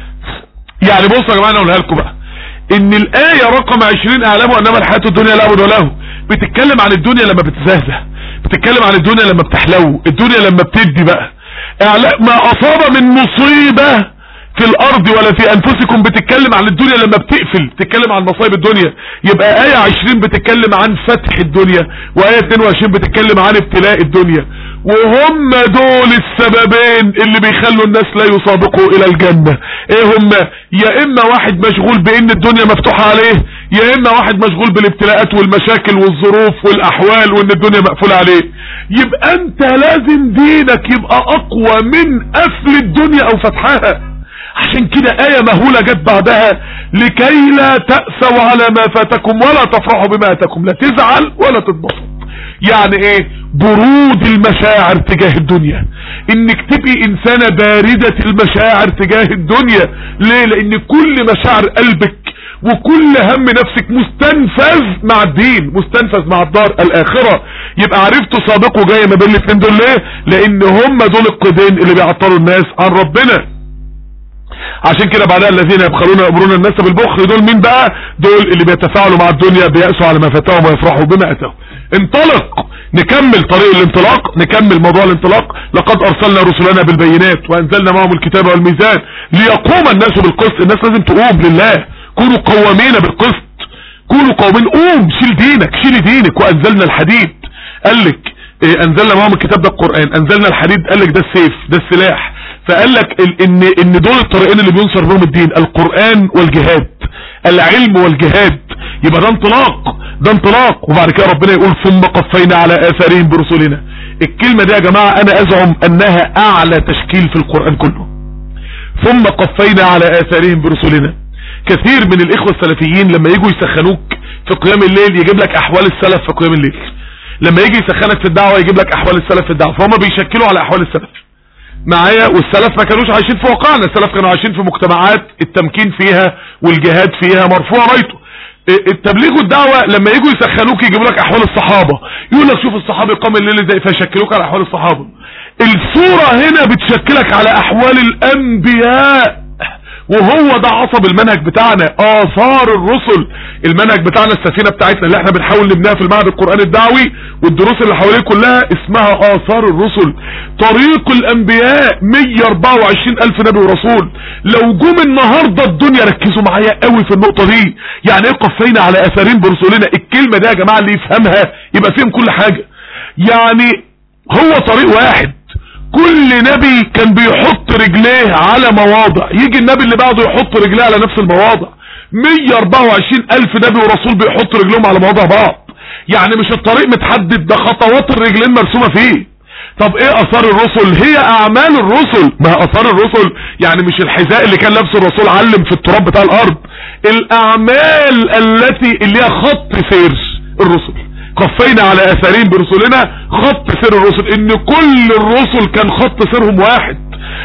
يعني بصوا يا جماعة انا اقولها لكم بقى ان الاية رقم 20 اعلموا انما الحياة الدنيا لعب وله بتتكلم عن الدنيا لما بتزهزه بتتكلم عن الدنيا لما بتحلو الدنيا لما بتدي بقى اعلاء ما اصاب من مصيبة في الارض ولا في انفسكم بتتكلم عن الدنيا لما بتقفل بتتكلم عن مصايب الدنيا يبقى اية 20 بتتكلم عن فتح الدنيا واية 22 بتتكلم عن ابتلاء الدنيا وهم دول السببين اللي بيخلوا الناس لا يسابقوا الى الجنة ايه هم يا اما واحد مشغول بان الدنيا مفتوحة عليه يا اما واحد مشغول بالابتلاءات والمشاكل والظروف والاحوال وان الدنيا مقفولة عليه يبقى انت لازم دينك يبقى اقوى من قفل الدنيا او فتحها عشان كده آية مهولة جت بعدها لكي لا تأسوا على ما فاتكم ولا تفرحوا بما أتاكم لا تزعل ولا تتبسط يعني ايه برود المشاعر تجاه الدنيا انك تبقي انسانة باردة المشاعر تجاه الدنيا ليه لان كل مشاعر قلبك وكل هم نفسك مستنفذ مع الدين مستنفذ مع الدار الاخرة يبقى عرفتوا سابقوا جاية ما بين الاثنين دول ليه لان هم دول القيدين اللي بيعطلوا الناس عن ربنا عشان كده بعدها الذين يبخلون ويأمرون الناس بالبخل دول مين بقى دول اللي بيتفاعلوا مع الدنيا بيأسوا على ما فاتهم ويفرحوا بما اتاهم انطلق نكمل طريق الانطلاق نكمل موضوع الانطلاق لقد ارسلنا رسلنا بالبينات وانزلنا معهم الكتاب والميزان ليقوم الناس بالقسط الناس لازم تقوم لله كونوا قوامين بالقسط كونوا قوامين قوم شيل دينك شيل دينك وانزلنا الحديد قال لك إيه انزلنا معهم الكتاب ده القرآن انزلنا الحديد قال لك ده السيف ده السلاح فقال لك ال- ان ان دول الطريقين اللي بينصر بهم الدين القرآن والجهاد العلم والجهاد يبقى ده انطلاق ده انطلاق وبعد كده ربنا يقول ثم قفينا على اثارهم برسلنا الكلمة دي يا جماعة انا ازعم انها اعلى تشكيل في القرآن كله ثم قفينا على اثارهم برسلنا كثير من الاخوة السلفيين لما يجوا يسخنوك في قيام الليل يجيب لك احوال السلف في قيام الليل لما يجي يسخنك في الدعوة يجيب لك احوال السلف في الدعوة فهم بيشكلوا على احوال السلف معايا والسلف ما كانوش عايشين في واقعنا السلف كانوا عايشين في مجتمعات التمكين فيها والجهاد فيها مرفوع رايته التبليغ والدعوة لما يجوا يسخنوك يجيبوا لك احوال الصحابة يقول لك شوف الصحابة قام الليل ازاي فيشكلوك على احوال الصحابة الصورة هنا بتشكلك على احوال الانبياء وهو ده عصب المنهج بتاعنا اثار الرسل المنهج بتاعنا السفينة بتاعتنا اللي احنا بنحاول نبنيها في المعهد القرآني الدعوي والدروس اللي حواليه كلها اسمها اثار الرسل طريق الانبياء 124 الف نبي ورسول لو جم النهاردة الدنيا ركزوا معايا قوي في النقطة دي يعني ايه قفينا على اثارين برسولنا الكلمة دي يا جماعة اللي يفهمها يبقى فيهم كل حاجة يعني هو طريق واحد كل نبي كان بيحط رجليه على مواضع يجي النبي اللي بعده يحط رجليه على نفس المواضع 124 الف نبي ورسول بيحط رجلهم على مواضع بعض يعني مش الطريق متحدد ده خطوات الرجلين مرسومة فيه طب ايه اثار الرسل هي اعمال الرسل ما هي اثار الرسل يعني مش الحذاء اللي كان لابسه الرسول علم في التراب بتاع الارض الاعمال التي اللي هي خط سير الرسل قفينا على اثارين برسلنا خط سير الرسل ان كل الرسل كان خط سيرهم واحد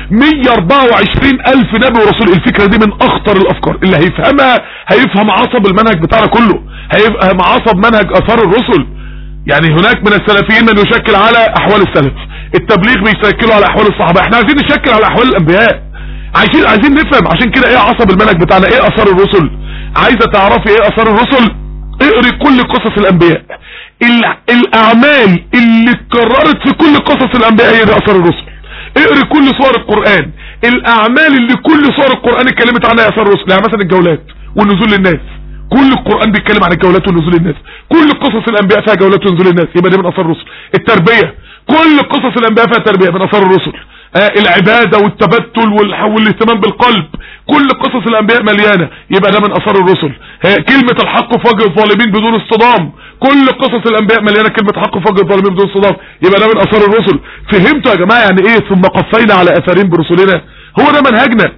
124 الف نبي ورسول الفكرة دي من اخطر الافكار اللي هيفهمها هيفهم عصب المنهج بتاعنا كله هيفهم عصب منهج اثار الرسل يعني هناك من السلفيين من يشكل على احوال السلف التبليغ بيشكلوا على احوال الصحابة احنا عايزين نشكل على احوال الانبياء عايزين عايزين نفهم عشان كده ايه عصب المنهج بتاعنا ايه اثار الرسل عايزة تعرفي ايه اثار الرسل اقري كل قصص الانبياء ال- الاعمال اللي اتكررت في كل قصص الانبياء هي دي اثار الرسل اقري كل سور القرآن الاعمال اللي كل سور القرآن اتكلمت عنها اثار الرسل يعني مثلا الجولات والنزول للناس كل القرآن بيتكلم عن الجولات ونزول الناس كل قصص الانبياء فيها جولات ونزول الناس يبقى دي من اثار الرسل التربية كل قصص الانبياء فيها تربية من اثار الرسل آه العبادة والتبتل والح- والاهتمام بالقلب كل قصص الانبياء مليانة يبقى ده من اثار الرسل آه كلمة الحق في وجه الظالمين بدون اصطدام كل قصص الانبياء مليانة كلمة حق في وجه الظالمين بدون اصطدام يبقى ده من اثار الرسل فهمتوا يا جماعة يعني ايه ثم قفينا على اثارين برسلنا هو ده منهجنا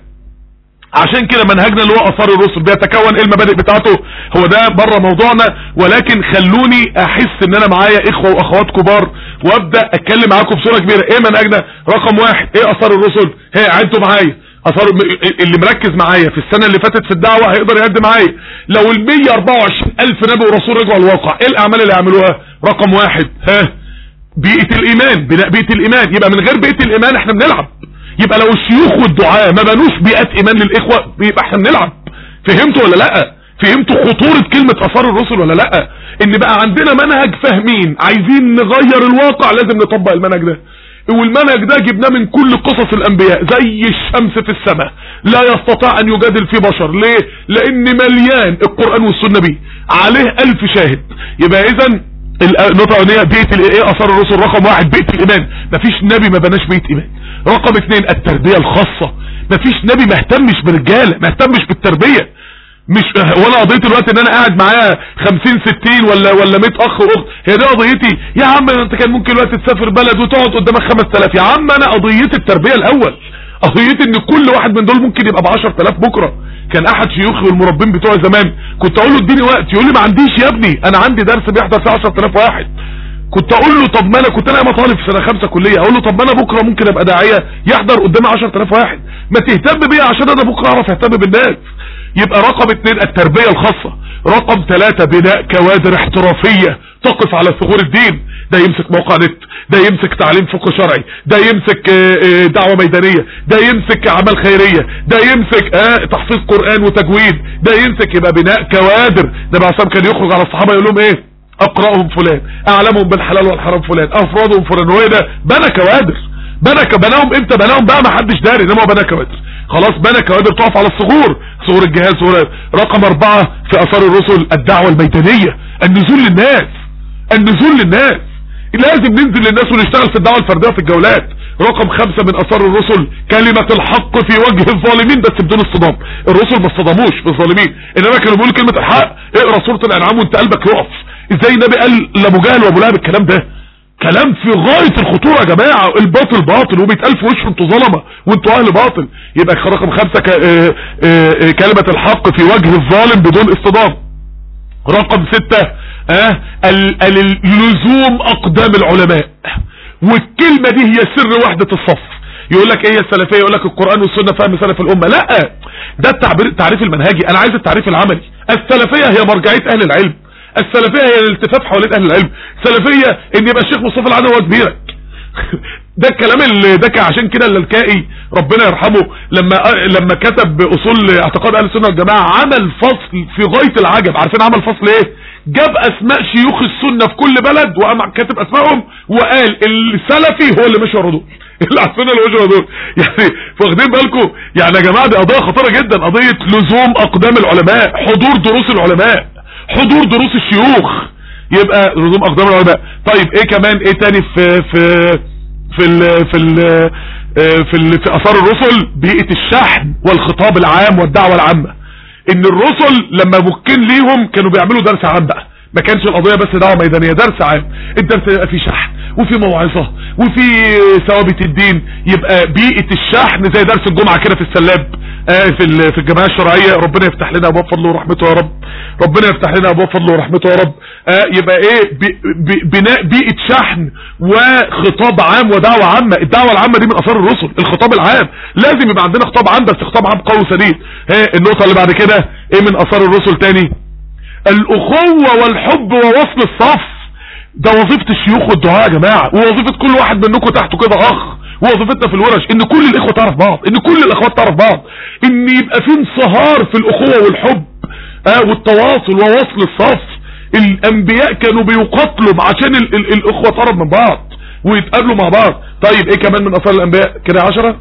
عشان كده منهجنا اللي هو اثار الرسل بيتكون ايه المبادئ بتاعته هو ده بره موضوعنا ولكن خلوني احس ان انا معايا اخوة واخوات كبار وابدا اتكلم معاكم بصوره كبيره ايه منهجنا رقم واحد ايه اثار الرسل هي عدوا معايا اثار اللي مركز معايا في السنه اللي فاتت في الدعوه هيقدر يعد معايا لو ال 124 الف نبي ورسول رجعوا الواقع ايه الاعمال اللي يعملوها رقم واحد ها بيئة الايمان بناء بيئة الايمان يبقى من غير بيئة الايمان احنا بنلعب يبقى لو الشيوخ والدعاء ما بنوش بيئات ايمان للاخوة يبقى احنا بنلعب فهمتوا ولا لا فهمتوا خطورة كلمة اثار الرسل ولا لا ان بقى عندنا منهج فاهمين عايزين نغير الواقع لازم نطبق المنهج ده والمنهج ده جبناه من كل قصص الانبياء زي الشمس في السماء لا يستطيع ان يجادل في بشر ليه لان مليان القرآن والسنة بيه عليه الف شاهد يبقى اذا النقطة الأولانية بيت الايه اثار الرسل رقم واحد بيت الايمان مفيش نبي ما بناش بيت ايمان رقم اثنين التربية الخاصة مفيش نبي ما اهتمش برجالة ما اهتمش بالتربية مش وانا قضيت الوقت ان انا قاعد معايا 50 60 ولا ولا 100 اخ واخت هي دي قضيتي يا عم انت كان ممكن الوقت تسافر بلد وتقعد قدامك 5000 يا عم انا قضيتي التربية الاول قضيتي ان كل واحد من دول ممكن يبقى ب 10000 بكره كان احد شيوخي والمربين بتوع زمان كنت اقول له اديني وقت يقول لي ما عنديش يا ابني انا عندي درس بيحضر فيه 10000 واحد كنت اقول له طب ما انا كنت انا طالب في سنه خمسه كليه اقول له طب ما انا بكره ممكن ابقى داعيه يحضر قدامي 10000 واحد ما تهتم بيا عشان انا بكره اعرف اهتم بالناس يبقى رقم اتنين التربيه الخاصه رقم ثلاثة بناء كوادر احترافيه تقف على ثغور الدين ده يمسك موقع نت ده يمسك تعليم فقه شرعي ده يمسك آه، آه، دعوة ميدانية ده يمسك اعمال خيرية ده يمسك آه، تحفيظ قرآن وتجويد ده يمسك يبقى بناء كوادر ده بعصام كان يخرج على الصحابة يقول لهم ايه اقرأهم فلان اعلمهم بالحلال والحرام فلان افرادهم فلان هو إيه ده بنى كوادر بنى ك- بناهم امتى بناهم بقى ما حدش داري انما هو بنى كوادر خلاص بنى كوادر تقف على الثغور ثغور الجهاز ثغور رقم اربعة في اثار الرسل الدعوة الميدانية النزول للناس النزول للناس لازم ننزل للناس ونشتغل في الدعوة الفردية في الجولات رقم خمسة من اثار الرسل كلمة الحق في وجه الظالمين بس بدون اصطدام الرسل ما اصطدموش بالظالمين انما كانوا بيقولوا كلمة الحق اقرا سورة الانعام وانت قلبك يقف ازاي النبي قال لابو جهل وابو لهب الكلام ده كلام في غاية الخطورة يا جماعة الباطل باطل وبيتقال في وشه انتوا ظلمة وانتوا اهل باطل يبقى رقم خمسة ك- آه، آه، آه، كلمة الحق في وجه الظالم بدون اصطدام رقم ستة اه ال- ال- لزوم اقدام العلماء والكلمة دي هي سر وحدة الصف يقول لك ايه السلفية يقول لك القرآن والسنة فهم سلف الامة لا ده التعبير التعريف المنهجي انا عايز التعريف العملي السلفية هي مرجعية اهل العلم السلفية هي الالتفاف حوالين اهل العلم السلفية ان يبقى الشيخ مصطفى العدوي هو كبيرك ده الكلام اللي ده كان عشان كده اللالكائي ربنا يرحمه لما لما كتب اصول اعتقاد اهل السنه والجماعه عمل فصل في غايه العجب عارفين عمل فصل ايه جاب اسماء شيوخ السنه في كل بلد وقام كاتب اسمائهم وقال السلفي هو اللي مشي ورا دول اللي على السنه اللي مشي ورا دول يعني واخدين بالكم يعني يا جماعه دي قضيه خطيره جدا قضيه لزوم اقدام العلماء حضور دروس العلماء حضور دروس الشيوخ يبقى لزوم اقدام العلماء طيب ايه كمان ايه تاني في في في ال في ال في ال في اثار الرسل بيئة الشحن والخطاب العام والدعوة العامة ان الرسل لما مكن ليهم كانوا بيعملوا درس عام بقى ما كانش القضية بس دعوة ميدانية درس عام الدرس يبقى فيه شحن وفي موعظة وفي ثوابت الدين يبقى بيئة الشحن زي درس الجمعة كده في السلاب آه في ال- في الجماعة الشرعية ربنا يفتح لنا ابواب فضله ورحمته يا رب ربنا يفتح لنا ابواب فضله ورحمته يا رب آه يبقى ايه بي- بي- بناء بيئة شحن وخطاب عام ودعوة عامة الدعوة العامة دي من اثار الرسل الخطاب العام لازم يبقى عندنا خطاب عام بس خطاب عام قوي وسديد ها النقطة اللي بعد كده ايه من اثار الرسل تاني الاخوة والحب ووصل الصف ده وظيفة الشيوخ والدعاء يا جماعة ووظيفة كل واحد منكم تحته كده اخ ووظيفتنا في الورش ان كل الاخوة تعرف بعض ان كل الاخوات تعرف بعض ان يبقى في انصهار في الاخوة والحب آه والتواصل ووصل الصف الانبياء كانوا بيقاتلوا عشان ال ال الاخوة تقرب من بعض ويتقابلوا مع بعض طيب ايه كمان من اثار الانبياء كده عشرة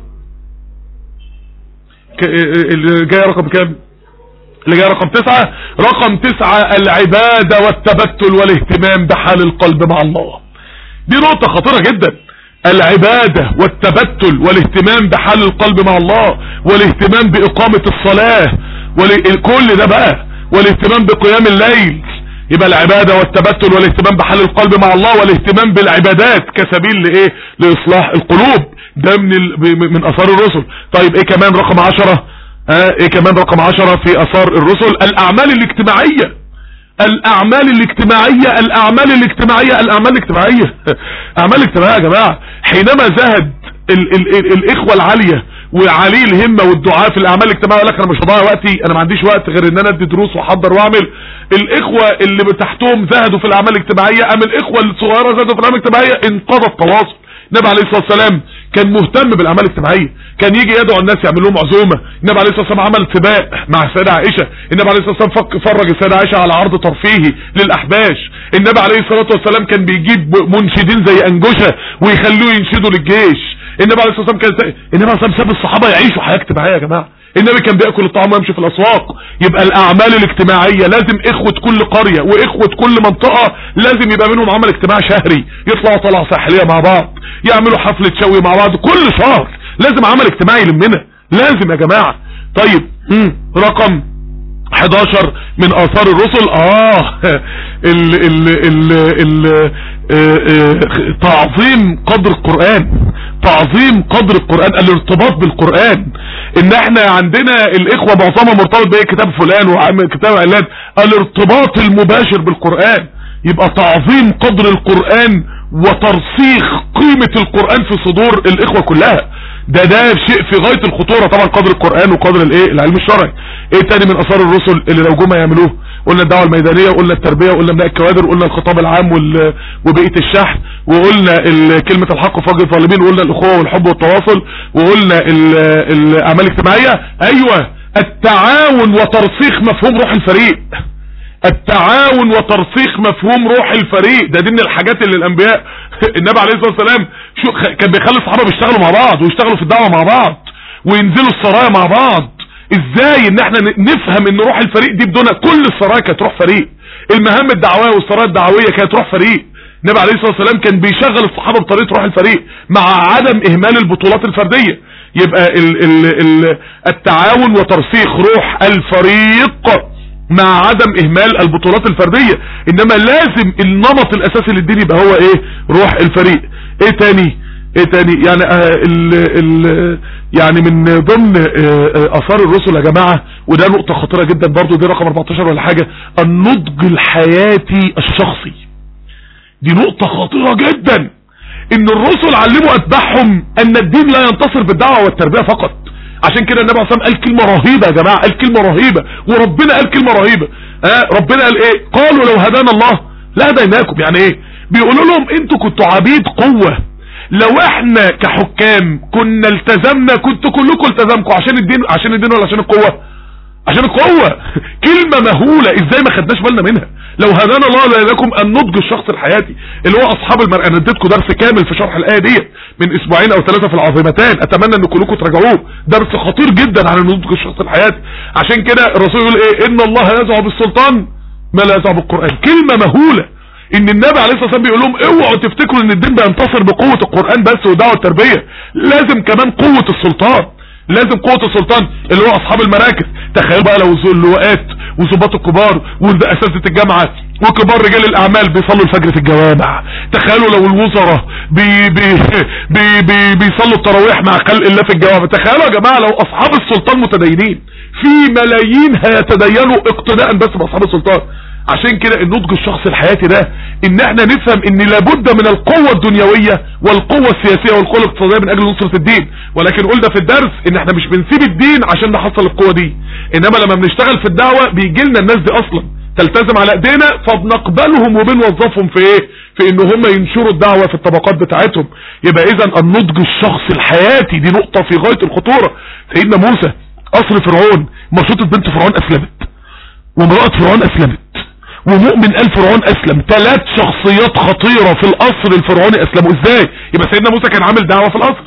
اللي جاي رقم كام اللي جاي رقم تسعة رقم تسعة العبادة والتبتل والاهتمام بحال القلب مع الله دي نقطة خطيرة جدا العبادة والتبتل والاهتمام بحال القلب مع الله والاهتمام بإقامة الصلاة كل ده بقى والاهتمام بقيام الليل يبقى العبادة والتبتل والاهتمام بحال القلب مع الله والاهتمام بالعبادات كسبيل لايه لاصلاح القلوب ده من ال... من اثار الرسل طيب ايه كمان رقم عشرة اه ايه كمان رقم عشرة في اثار الرسل الاعمال الاجتماعية الاعمال الاجتماعية الاعمال الاجتماعية الاعمال الاجتماعية اعمال اجتماعية يا جماعة حينما زهد ال ال ال الاخوة العالية وعليه الهمة والدعاء في الاعمال الاجتماعية يقول لك انا مش هضيع وقتي انا ما عنديش وقت غير ان انا ادي دروس واحضر واعمل الاخوة اللي تحتهم زهدوا في الاعمال الاجتماعية ام الاخوة الصغيرة زهدوا في الاعمال الاجتماعية انقضى التواصل النبي عليه الصلاة والسلام كان مهتم بالاعمال الاجتماعية كان يجي يدعو الناس يعمل لهم عزومة النبي عليه الصلاة والسلام عمل سباق مع السيدة عائشة النبي عليه الصلاة والسلام فرج السيدة عائشة على عرض ترفيهي للاحباش النبي عليه الصلاة والسلام كان بيجيب منشدين زي انجشة ويخلوه ينشدوا للجيش النبي عليه الصلاة والسلام كان النبي عليه الصلاة والسلام ساب الصحابة يعيشوا حياة اجتماعية يا جماعة النبي كان بياكل الطعام ويمشي في الاسواق يبقى الاعمال الاجتماعيه لازم اخوه كل قريه واخوه كل منطقه لازم يبقى منهم عمل اجتماعي شهري يطلعوا طلعه ساحليه مع بعض يعملوا حفله شوي مع بعض كل شهر لازم عمل اجتماعي يلمنا لازم يا جماعه طيب مم. رقم 11 من اثار الرسل اه ال ال ال ال تعظيم قدر القرآن تعظيم قدر القرآن الارتباط بالقرآن ان احنا عندنا الاخوة معظمها مرتبط بايه كتاب فلان وكتاب علان الارتباط المباشر بالقرآن يبقى تعظيم قدر القرآن وترسيخ قيمة القرآن في صدور الاخوة كلها ده ده شيء في غاية الخطورة طبعا قدر القرآن وقدر الايه العلم الشرعي ايه تاني من اثار الرسل اللي لو جم يعملوه قلنا الدعوة الميدانية وقلنا التربية وقلنا بناء الكوادر وقلنا الخطاب العام وال... وبيئة الشحن وقلنا ال... كلمة الحق فوق الظالمين وقلنا الاخوة والحب والتواصل وقلنا ال... الاعمال الاجتماعية ايوه التعاون وترسيخ مفهوم روح الفريق التعاون وترسيخ مفهوم روح الفريق ده دي من الحاجات اللي الانبياء النبي عليه الصلاة والسلام شو كان بيخلي الصحابة بيشتغلوا مع بعض ويشتغلوا في الدعوة مع بعض وينزلوا السرايا مع بعض ازاي ان احنا نفهم ان روح الفريق دي بدون كل السرايا كانت روح فريق المهام الدعوية والسرايا الدعوية كانت روح فريق النبي عليه الصلاة والسلام كان بيشغل الصحابة بطريقة روح الفريق مع عدم اهمال البطولات الفردية يبقى ال ال ال التعاون وترسيخ روح الفريق مع عدم اهمال البطولات الفردية انما لازم النمط الاساسي للدين يبقى هو ايه روح الفريق ايه تاني ايه تاني يعني آه ال ال يعني من ضمن آه اثار الرسل يا جماعة وده نقطة خطيرة جدا برضو دي رقم 14 ولا حاجة النضج الحياتي الشخصي دي نقطة خطيرة جدا ان الرسل علموا اتباعهم ان الدين لا ينتصر بالدعوة والتربية فقط عشان كده النبي عليه الصلاه والسلام قال كلمه رهيبه يا جماعه قال كلمه رهيبه وربنا قال كلمه رهيبه آه ربنا قال ايه قالوا لو هدانا الله لا هديناكم يعني ايه بيقولوا لهم انتوا كنتوا عبيد قوه لو احنا كحكام كنا التزمنا كنتوا كلكم التزمكم عشان الدين عشان الدين ولا عشان القوه عشان القوه كلمه مهوله ازاي ما خدناش بالنا منها لو هدانا الله لكم النضج الشخصي الحياتي اللي هو اصحاب المرأة انا اديتكم درس كامل في شرح الايه ديت من اسبوعين او ثلاثه في العظيمتان اتمنى ان كلكم تراجعوه درس خطير جدا عن النضج الشخصي الحياتي عشان كده الرسول يقول ايه ان الله يزع بالسلطان ما لا يزع بالقران كلمه مهوله ان النبي عليه الصلاه والسلام بيقول لهم اوعوا تفتكروا ان الدين بينتصر بقوه القران بس ودعوه التربيه لازم كمان قوه السلطان لازم قوة السلطان اللي هو اصحاب المراكز تخيلوا بقى لو اللواءات وظباط الكبار واساتذه الجامعة وكبار رجال الاعمال بيصلوا الفجر في الجوامع تخيلوا لو الوزراء بي بي بي بي بيصلوا التراويح مع خلق الله في الجوامع تخيلوا يا جماعة لو اصحاب السلطان متدينين في ملايين هيتدينوا اقتداء بس باصحاب السلطان عشان كده النضج الشخصي الحياتي ده ان احنا نفهم ان لابد من القوة الدنيوية والقوة السياسية والقوة الاقتصادية من اجل نصرة الدين ولكن قلنا في الدرس ان احنا مش بنسيب الدين عشان نحصل القوة دي انما لما بنشتغل في الدعوة بيجي لنا الناس دي اصلا تلتزم على ايدينا فبنقبلهم وبنوظفهم في ايه في ان هم ينشروا الدعوة في الطبقات بتاعتهم يبقى اذا النضج الشخصي الحياتي دي نقطة في غاية الخطورة سيدنا موسى قصر فرعون مرشوطة بنت فرعون اسلمت وامرأة فرعون اسلمت ومؤمن آل فرعون اسلم ثلاث شخصيات خطيرة في القصر الفرعوني اسلموا ازاي يبقى سيدنا موسى كان عامل دعوة في القصر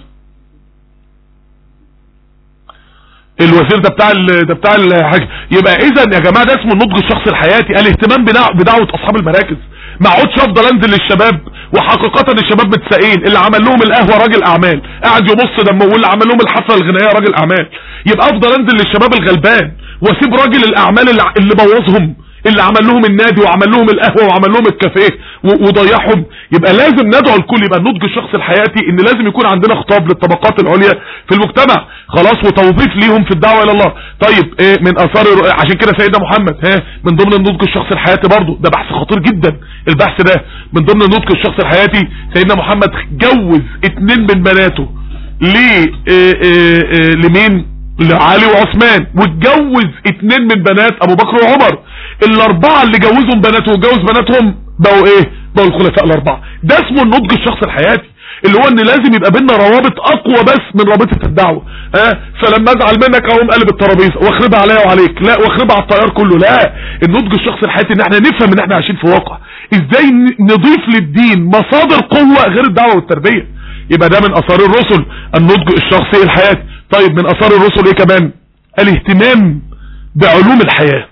الوزير ده بتاع ال... ده بتاع الحاجة يبقى اذا يا جماعه ده اسمه النضج الشخصي الحياتي الاهتمام بدع... بدعوه اصحاب المراكز ما اقعدش افضل انزل للشباب وحقيقة الشباب متساقين اللي عمل لهم القهوة راجل اعمال قاعد يبص دمه واللي عمل لهم الحفلة الغنائية راجل اعمال يبقى افضل انزل للشباب الغلبان واسيب راجل الاعمال اللي, اللي بوظهم اللي عمل لهم النادي وعمل لهم القهوة وعمل لهم الكافيه وضيعهم يبقى لازم ندعو الكل يبقى النضج الشخصي الحياتي ان لازم يكون عندنا خطاب للطبقات العليا في المجتمع خلاص وتوظيف ليهم في الدعوة الى الله طيب ايه من اثار عشان كده سيدنا محمد ها من ضمن النضج الشخصي الحياتي برضه ده بحث خطير جدا البحث ده من ضمن النضج الشخصي الحياتي سيدنا محمد جوز اتنين من بناته ليه ايه ايه ايه لمين لعلي وعثمان واتجوز اتنين من بنات ابو بكر وعمر الاربعة اللي جوزهم بناته وجوز بناتهم بقوا ايه بقوا الخلفاء الاربعة ده اسمه النضج الشخصي الحياتي اللي هو ان لازم يبقى بينا روابط اقوى بس من رابطة الدعوة ها أه؟ فلما ازعل منك اقوم قلب الترابيزه واخربها عليا وعليك لا واخربها على الطيار كله لا النضج الشخصي الحياتي ان احنا نفهم ان احنا عايشين في واقع ازاي نضيف للدين مصادر قوة غير الدعوة والتربية يبقى ده من اثار الرسل النضج الشخصي الحياتي طيب من اثار الرسل ايه كمان الاهتمام بعلوم الحياة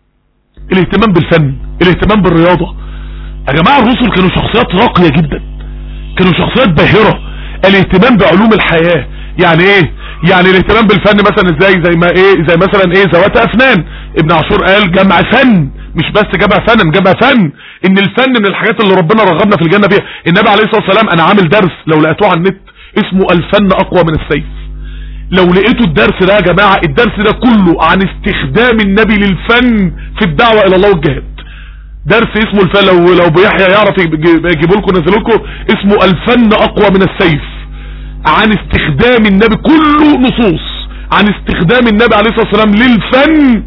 الاهتمام بالفن الاهتمام بالرياضة يا جماعة الرسل كانوا شخصيات راقية جدا كانوا شخصيات باهرة الاهتمام بعلوم الحياة يعني ايه يعني الاهتمام بالفن مثلا ازاي زي ما ايه زي مثلا ايه ذوات افنان ابن عاشور قال جمع فن مش بس جمع فن جمع فن ان الفن من الحاجات اللي ربنا رغبنا في الجنة فيها النبي عليه الصلاة والسلام انا عامل درس لو لقيتوه على النت اسمه الفن اقوى من السيف لو لقيتوا الدرس ده يا جماعة الدرس ده كله عن استخدام النبي للفن في الدعوة الى الله والجهاد درس اسمه الفن لو لو بيحيى يعرف يجيبوا لكم نزلوا لكم اسمه الفن اقوى من السيف عن استخدام النبي كله نصوص عن استخدام النبي عليه الصلاة والسلام للفن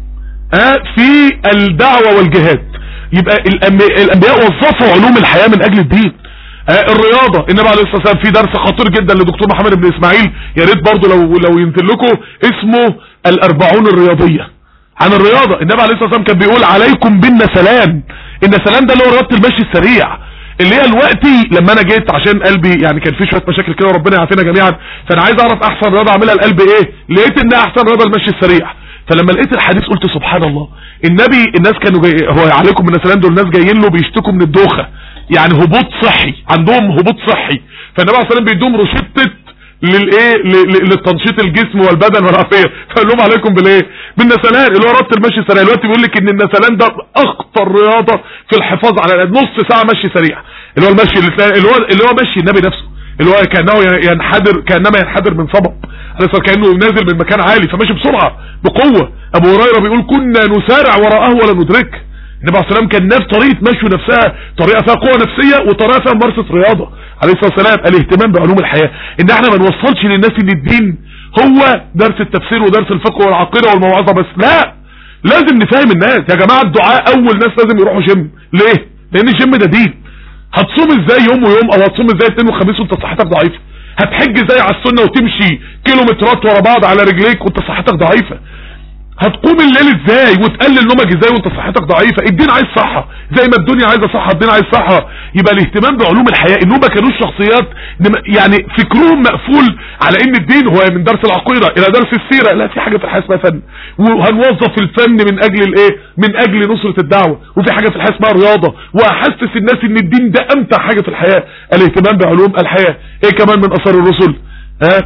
اه في الدعوة والجهاد يبقى الانبياء وظفوا علوم الحياة من اجل الدين الرياضة النبي عليه الصلاة والسلام في درس خطير جدا لدكتور محمد بن اسماعيل يا ريت برضه لو لو ينزل لكم اسمه الاربعون الرياضية عن الرياضة النبي عليه الصلاة والسلام كان بيقول عليكم بالنسلان النسلان ده اللي هو رياضة المشي السريع اللي هي دلوقتي لما انا جيت عشان قلبي يعني كان في شويه مشاكل كده وربنا يعافينا جميعا فانا عايز اعرف احسن رياضه اعملها القلب ايه لقيت انها احسن رياضه المشي السريع فلما لقيت الحديث قلت سبحان الله النبي الناس كانوا جاي هو عليكم بالنسلان دول الناس جايين له بيشتكوا من الدوخه يعني هبوط صحي عندهم هبوط صحي فالنبي عليه الصلاه والسلام بيدوم روشته للايه للتنشيط الجسم والبدن والعافيه فقال لهم عليكم بالايه بالنسلان اللي هو ربط المشي السريع دلوقتي بيقول لك ان النسلان ده اخطر رياضه في الحفاظ على نص ساعه مشي سريع اللي هو المشي اللي هو اللي هو مشي النبي نفسه اللي هو كانه ينحدر كانما ينحدر من صبب كانه نازل من مكان عالي فماشي بسرعه بقوه ابو هريره بيقول كنا نسارع وراءه ولا ندركه النبي عليه السلام كان نفس طريقة مشيه نفسها طريقة فيها قوة نفسية وطريقة فيها ممارسة رياضة عليه الصلاة والسلام الاهتمام بعلوم الحياة ان احنا ما نوصلش للناس ان الدين هو درس التفسير ودرس الفقه والعقيدة والموعظة بس لا لازم نفهم الناس يا جماعة الدعاء اول ناس لازم يروحوا جيم ليه لان الجيم ده دين هتصوم ازاي يوم ويوم او هتصوم ازاي اثنين وخميس وانت صحتك ضعيفة هتحج ازاي على السنة وتمشي كيلومترات ورا بعض على رجليك وانت صحتك ضعيفة هتقوم الليل ازاي وتقلل نومك ازاي وانت صحتك ضعيفة الدين عايز صحة زي ما الدنيا عايزة صحة الدين عايز صحة يبقى الاهتمام بعلوم الحياة انهم ما كانوش شخصيات يعني فكرهم مقفول على ان الدين هو من درس العقيدة الى درس السيرة لا في حاجة في الحياة اسمها فن وهنوظف الفن من اجل الايه من اجل نصرة الدعوة وفي حاجة في الحياة اسمها رياضة واحسس الناس ان الدين ده امتع حاجة في الحياة الاهتمام بعلوم الحياة ايه كمان من اثار الرسل ها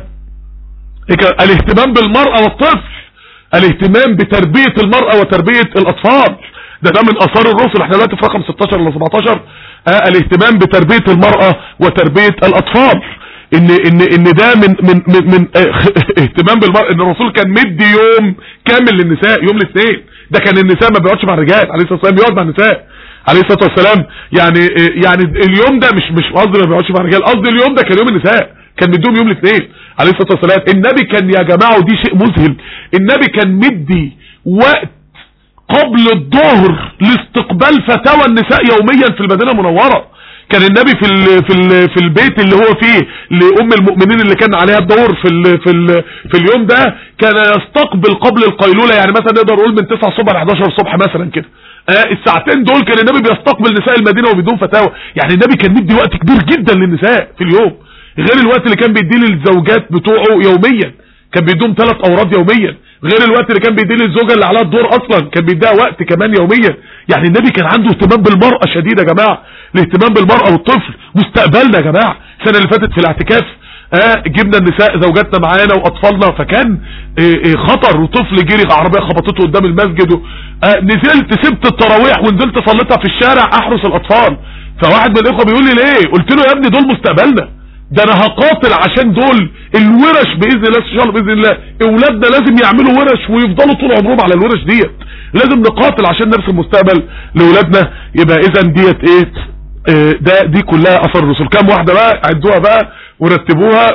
إيه الاهتمام بالمرأة والطفل الاهتمام بتربية المرأة وتربية الاطفال ده ده من اثار الرسل احنا دلوقتي في رقم 16 ولا 17 آه الاهتمام بتربية المرأة وتربية الاطفال ان ان ان ده من من من, من اه اهتمام بالمرأة ان الرسول كان مدي يوم كامل للنساء يوم الاثنين ده كان النساء ما بيقعدش مع الرجال عليه الصلاه والسلام بيقعد مع النساء عليه الصلاه والسلام يعني يعني اليوم ده مش مش قصدي ما بيقعدش مع الرجال قصدي اليوم ده كان يوم النساء كان مديهم يوم الاثنين عليه الصلاه والسلام النبي كان يا جماعه ودي شيء مذهل النبي كان مدي وقت قبل الظهر لاستقبال فتاوى النساء يوميا في المدينه المنوره كان النبي في ال في ال في البيت اللي هو فيه لام المؤمنين اللي كان عليها الدور في ال في ال في اليوم ده كان يستقبل قبل القيلوله يعني مثلا نقدر نقول من 9 الصبح ل 11 الصبح مثلا كده آه الساعتين دول كان النبي بيستقبل نساء المدينه وبدون فتاوى يعني النبي كان مدي وقت كبير جدا للنساء في اليوم غير الوقت اللي كان بيديه للزوجات بتوعه يوميا كان بيديهم ثلاث اوراد يوميا غير الوقت اللي كان بيديه للزوجه اللي عليها الدور اصلا كان بيديها وقت كمان يوميا يعني النبي كان عنده اهتمام بالمراه شديد يا جماعه الاهتمام بالمراه والطفل مستقبلنا يا جماعه السنه اللي فاتت في الاعتكاف آه جبنا النساء زوجاتنا معانا واطفالنا فكان آه آه خطر وطفل جري عربيه خبطته قدام المسجد و... آه نزلت سبت التراويح ونزلت صليتها في الشارع احرس الاطفال فواحد من الاخوه بيقول لي ليه قلت له يا ابني دول مستقبلنا ده انا هقاتل عشان دول الورش باذن الله ان شاء الله باذن الله اولادنا لازم يعملوا ورش ويفضلوا طول عمرهم على الورش ديت لازم نقاتل عشان نرسم مستقبل لاولادنا يبقى اذا ديت ايه اه ده دي كلها اثر الرسل كام واحده بقى عدوها بقى ورتبوها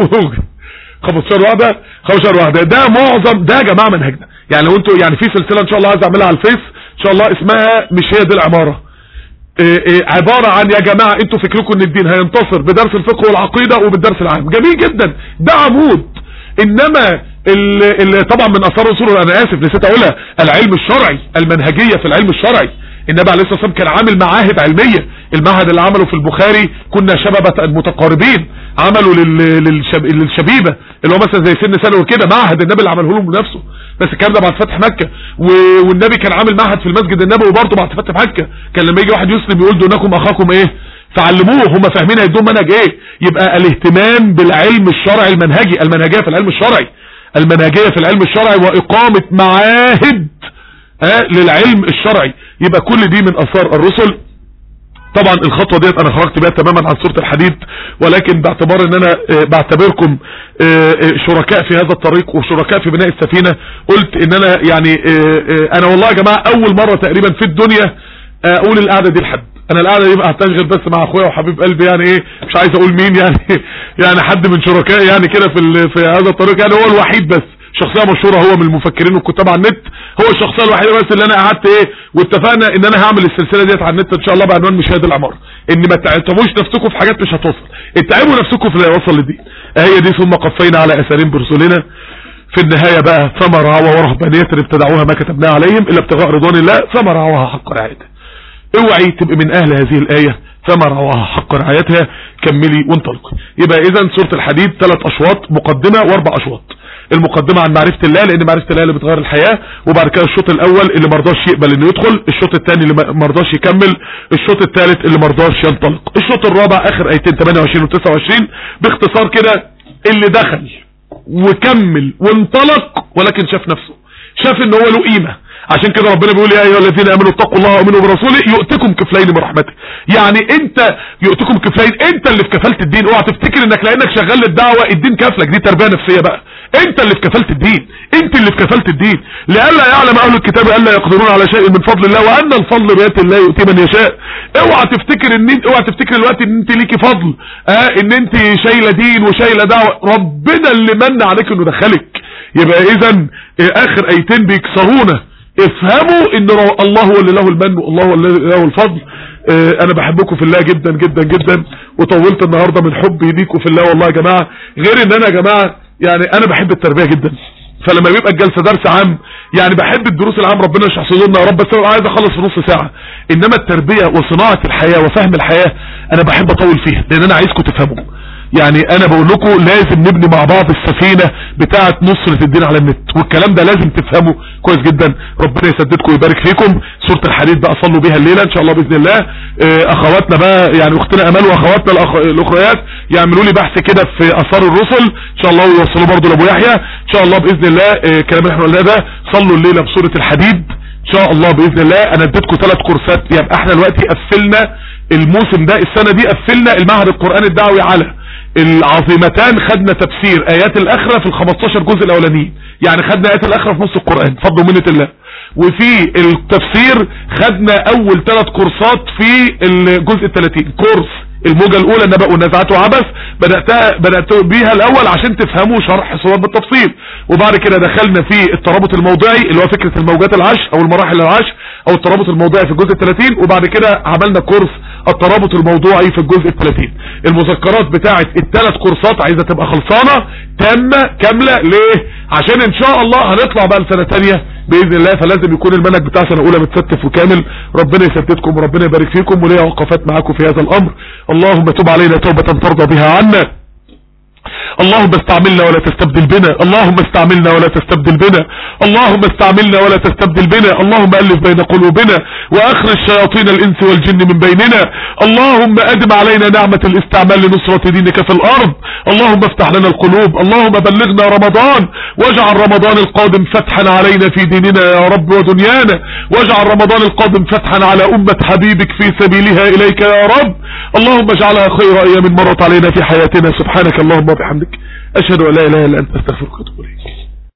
15 واحده 15 واحده ده معظم ده يا جماعه منهجنا يعني لو انتوا يعني في سلسله ان شاء الله عايز اعملها على الفيس ان شاء الله اسمها مش هي دي العماره إيه إيه عبارة عن يا جماعة انتوا فكركم ان الدين هينتصر بدرس الفقه والعقيدة وبالدرس العام جميل جدا ده عمود انما اللي طبعا من اثار رسول انا اسف نسيت اقولها العلم الشرعي المنهجية في العلم الشرعي النبي عليه الصلاة والسلام كان عامل معاهد علمية المعهد اللي عمله في البخاري كنا شبابة متقاربين عملوا للشب... للشبيبة اللي هو مثلا زي سن سنة وكده معهد النبي اللي عمله لهم بنفسه بس الكلام ده بعد فتح مكة و... والنبي كان عامل معهد في المسجد النبوي برضه بعد فتح مكة كان لما يجي واحد يسلم يقول دونكم اخاكم ايه فعلموه هم فاهمين هيدوهم منهج ايه يبقى الاهتمام بالعلم الشرعي المنهجي المنهجية في العلم الشرعي المنهجية في العلم الشرعي واقامة معاهد آه للعلم الشرعي يبقى كل دي من اثار الرسل طبعا الخطوة ديت انا خرجت بيها تماما عن سورة الحديد ولكن باعتبار ان انا اه بعتبركم اه شركاء في هذا الطريق وشركاء في بناء السفينة قلت ان انا يعني اه انا والله يا جماعة اول مرة تقريبا في الدنيا اقول القعدة دي لحد انا القعدة دي ما هتشغل بس مع اخويا وحبيب قلبي يعني ايه مش عايز اقول مين يعني يعني حد من شركائي يعني كده في في هذا الطريق يعني هو الوحيد بس شخصية مشهورة هو من المفكرين والكتاب على النت هو الشخصية الوحيدة بس اللي انا قعدت ايه واتفقنا ان انا هعمل السلسلة ديت على النت ان شاء الله بعنوان مشاهد العمارة ان ما تعتبوش نفسكم في حاجات مش هتوصل اتعبوا نفسكم في اللي هيوصل لدي هي دي ثم قفينا على اثارين برسلنا في النهاية بقى ثمر ورهبانية ابتدعوها ما كتبناها عليهم الا ابتغاء رضوان الله ثمر حق رعايته اوعي تبقى من اهل هذه الاية ثمر حق رعايتها كملي وانطلقي يبقى اذا سورة الحديد ثلاث اشواط مقدمة واربع اشواط المقدمة عن معرفة الله لان معرفة الله اللي بتغير الحياة وبعد كده الشوط الاول اللي مرضاش يقبل انه يدخل الشوط الثاني اللي مرضاش يكمل الشوط الثالث اللي مرضاش ينطلق الشوط الرابع اخر ايتين 28 و 29 باختصار كده اللي دخل وكمل وانطلق ولكن شاف نفسه شاف ان هو له قيمة عشان كده ربنا بيقول يا ايها الذين امنوا اتقوا الله وامنوا برسوله يؤتكم كفلين من رحمته يعني انت يؤتكم كفلين انت اللي في كفاله الدين اوعى تفتكر انك لانك شغال للدعوه الدين كافلك دي تربيه نفسيه بقى انت اللي في كفاله الدين انت اللي في كفاله الدين لئلا يعلم اهل الكتاب الا يقدرون على شيء من فضل الله وان الفضل بيد الله يؤتي من يشاء اوعى تفتكر ان انت اوعى تفتكر دلوقتي ان انت ليكي فضل اه ان انت شايله دين وشايله دعوه ربنا اللي من عليك انه دخلك يبقى اذا اخر ايتين بيكسرونا افهموا ان الله هو اللي له المن والله هو اللي له الفضل اه انا بحبكم في الله جدا جدا جدا وطولت النهاردة من حبي ليكم في الله والله يا جماعة غير ان انا يا جماعة يعني انا بحب التربية جدا فلما بيبقى الجلسة درس عام يعني بحب الدروس العام ربنا يشرح صدورنا يا رب بس انا عايز اخلص في نص ساعة انما التربية وصناعة الحياة وفهم الحياة انا بحب اطول فيها لان انا عايزكم تفهموا يعني انا بقول لكم لازم نبني مع بعض السفينة بتاعة نصرة الدين على النت والكلام ده لازم تفهمه كويس جدا ربنا يسددكم ويبارك فيكم سورة الحديد بقى صلوا بيها الليلة ان شاء الله باذن الله اخواتنا بقى يعني اختنا امال واخواتنا الأخ... الاخريات يعملوا لي بحث كده في اثار الرسل ان شاء الله ويوصلوا برضه لابو يحيى ان شاء الله باذن الله الكلام اللي احنا قلناه ده صلوا الليلة بسورة الحديد ان شاء الله باذن الله انا اديتكم ثلاث كورسات يعني احنا دلوقتي قفلنا الموسم ده السنة دي قفلنا المعهد القرآني الدعوي على العظيمتان خدنا تفسير ايات الاخرة في ال 15 جزء الاولانيين يعني خدنا ايات الاخرة في نص القرآن فضل ومنة الله وفي التفسير خدنا اول ثلاث كورسات في الجزء ال 30 كورس الموجة الاولى النبأ والنزعات وعبث بدأتها بدأت بيها الاول عشان تفهموا شرح صور بالتفصيل وبعد كده دخلنا في الترابط الموضعي اللي هو فكرة الموجات العشر او المراحل العشر او الترابط الموضعي في الجزء ال 30 وبعد كده عملنا كورس الترابط الموضوعي في الجزء الثلاثين المذكرات بتاعه الثلاث كورسات عايزة تبقى خلصانة تامة كاملة ليه عشان ان شاء الله هنطلع بقى لسنة تانية باذن الله فلازم يكون المنهج بتاع سنة اولى متستف وكامل ربنا يسددكم وربنا يبارك فيكم وليا وقفات معاكم في هذا الامر اللهم تب علينا توبة ترضى بها عنا اللهم استعملنا ولا تستبدل بنا اللهم استعملنا ولا تستبدل بنا اللهم استعملنا ولا تستبدل بنا اللهم ألف بين قلوبنا وأخرج شياطين الإنس والجن من بيننا اللهم أدم علينا نعمة الاستعمال لنصرة دينك في الأرض اللهم افتح لنا القلوب اللهم بلغنا رمضان واجعل رمضان القادم فتحا علينا في ديننا يا رب ودنيانا واجعل رمضان القادم فتحا على أمة حبيبك في سبيلها إليك يا رب اللهم اجعلها خير أيام مرت علينا في حياتنا سبحانك اللهم وبحمدك أشهد أن لا إله إلا أنت أستغفرك وأتوب إليك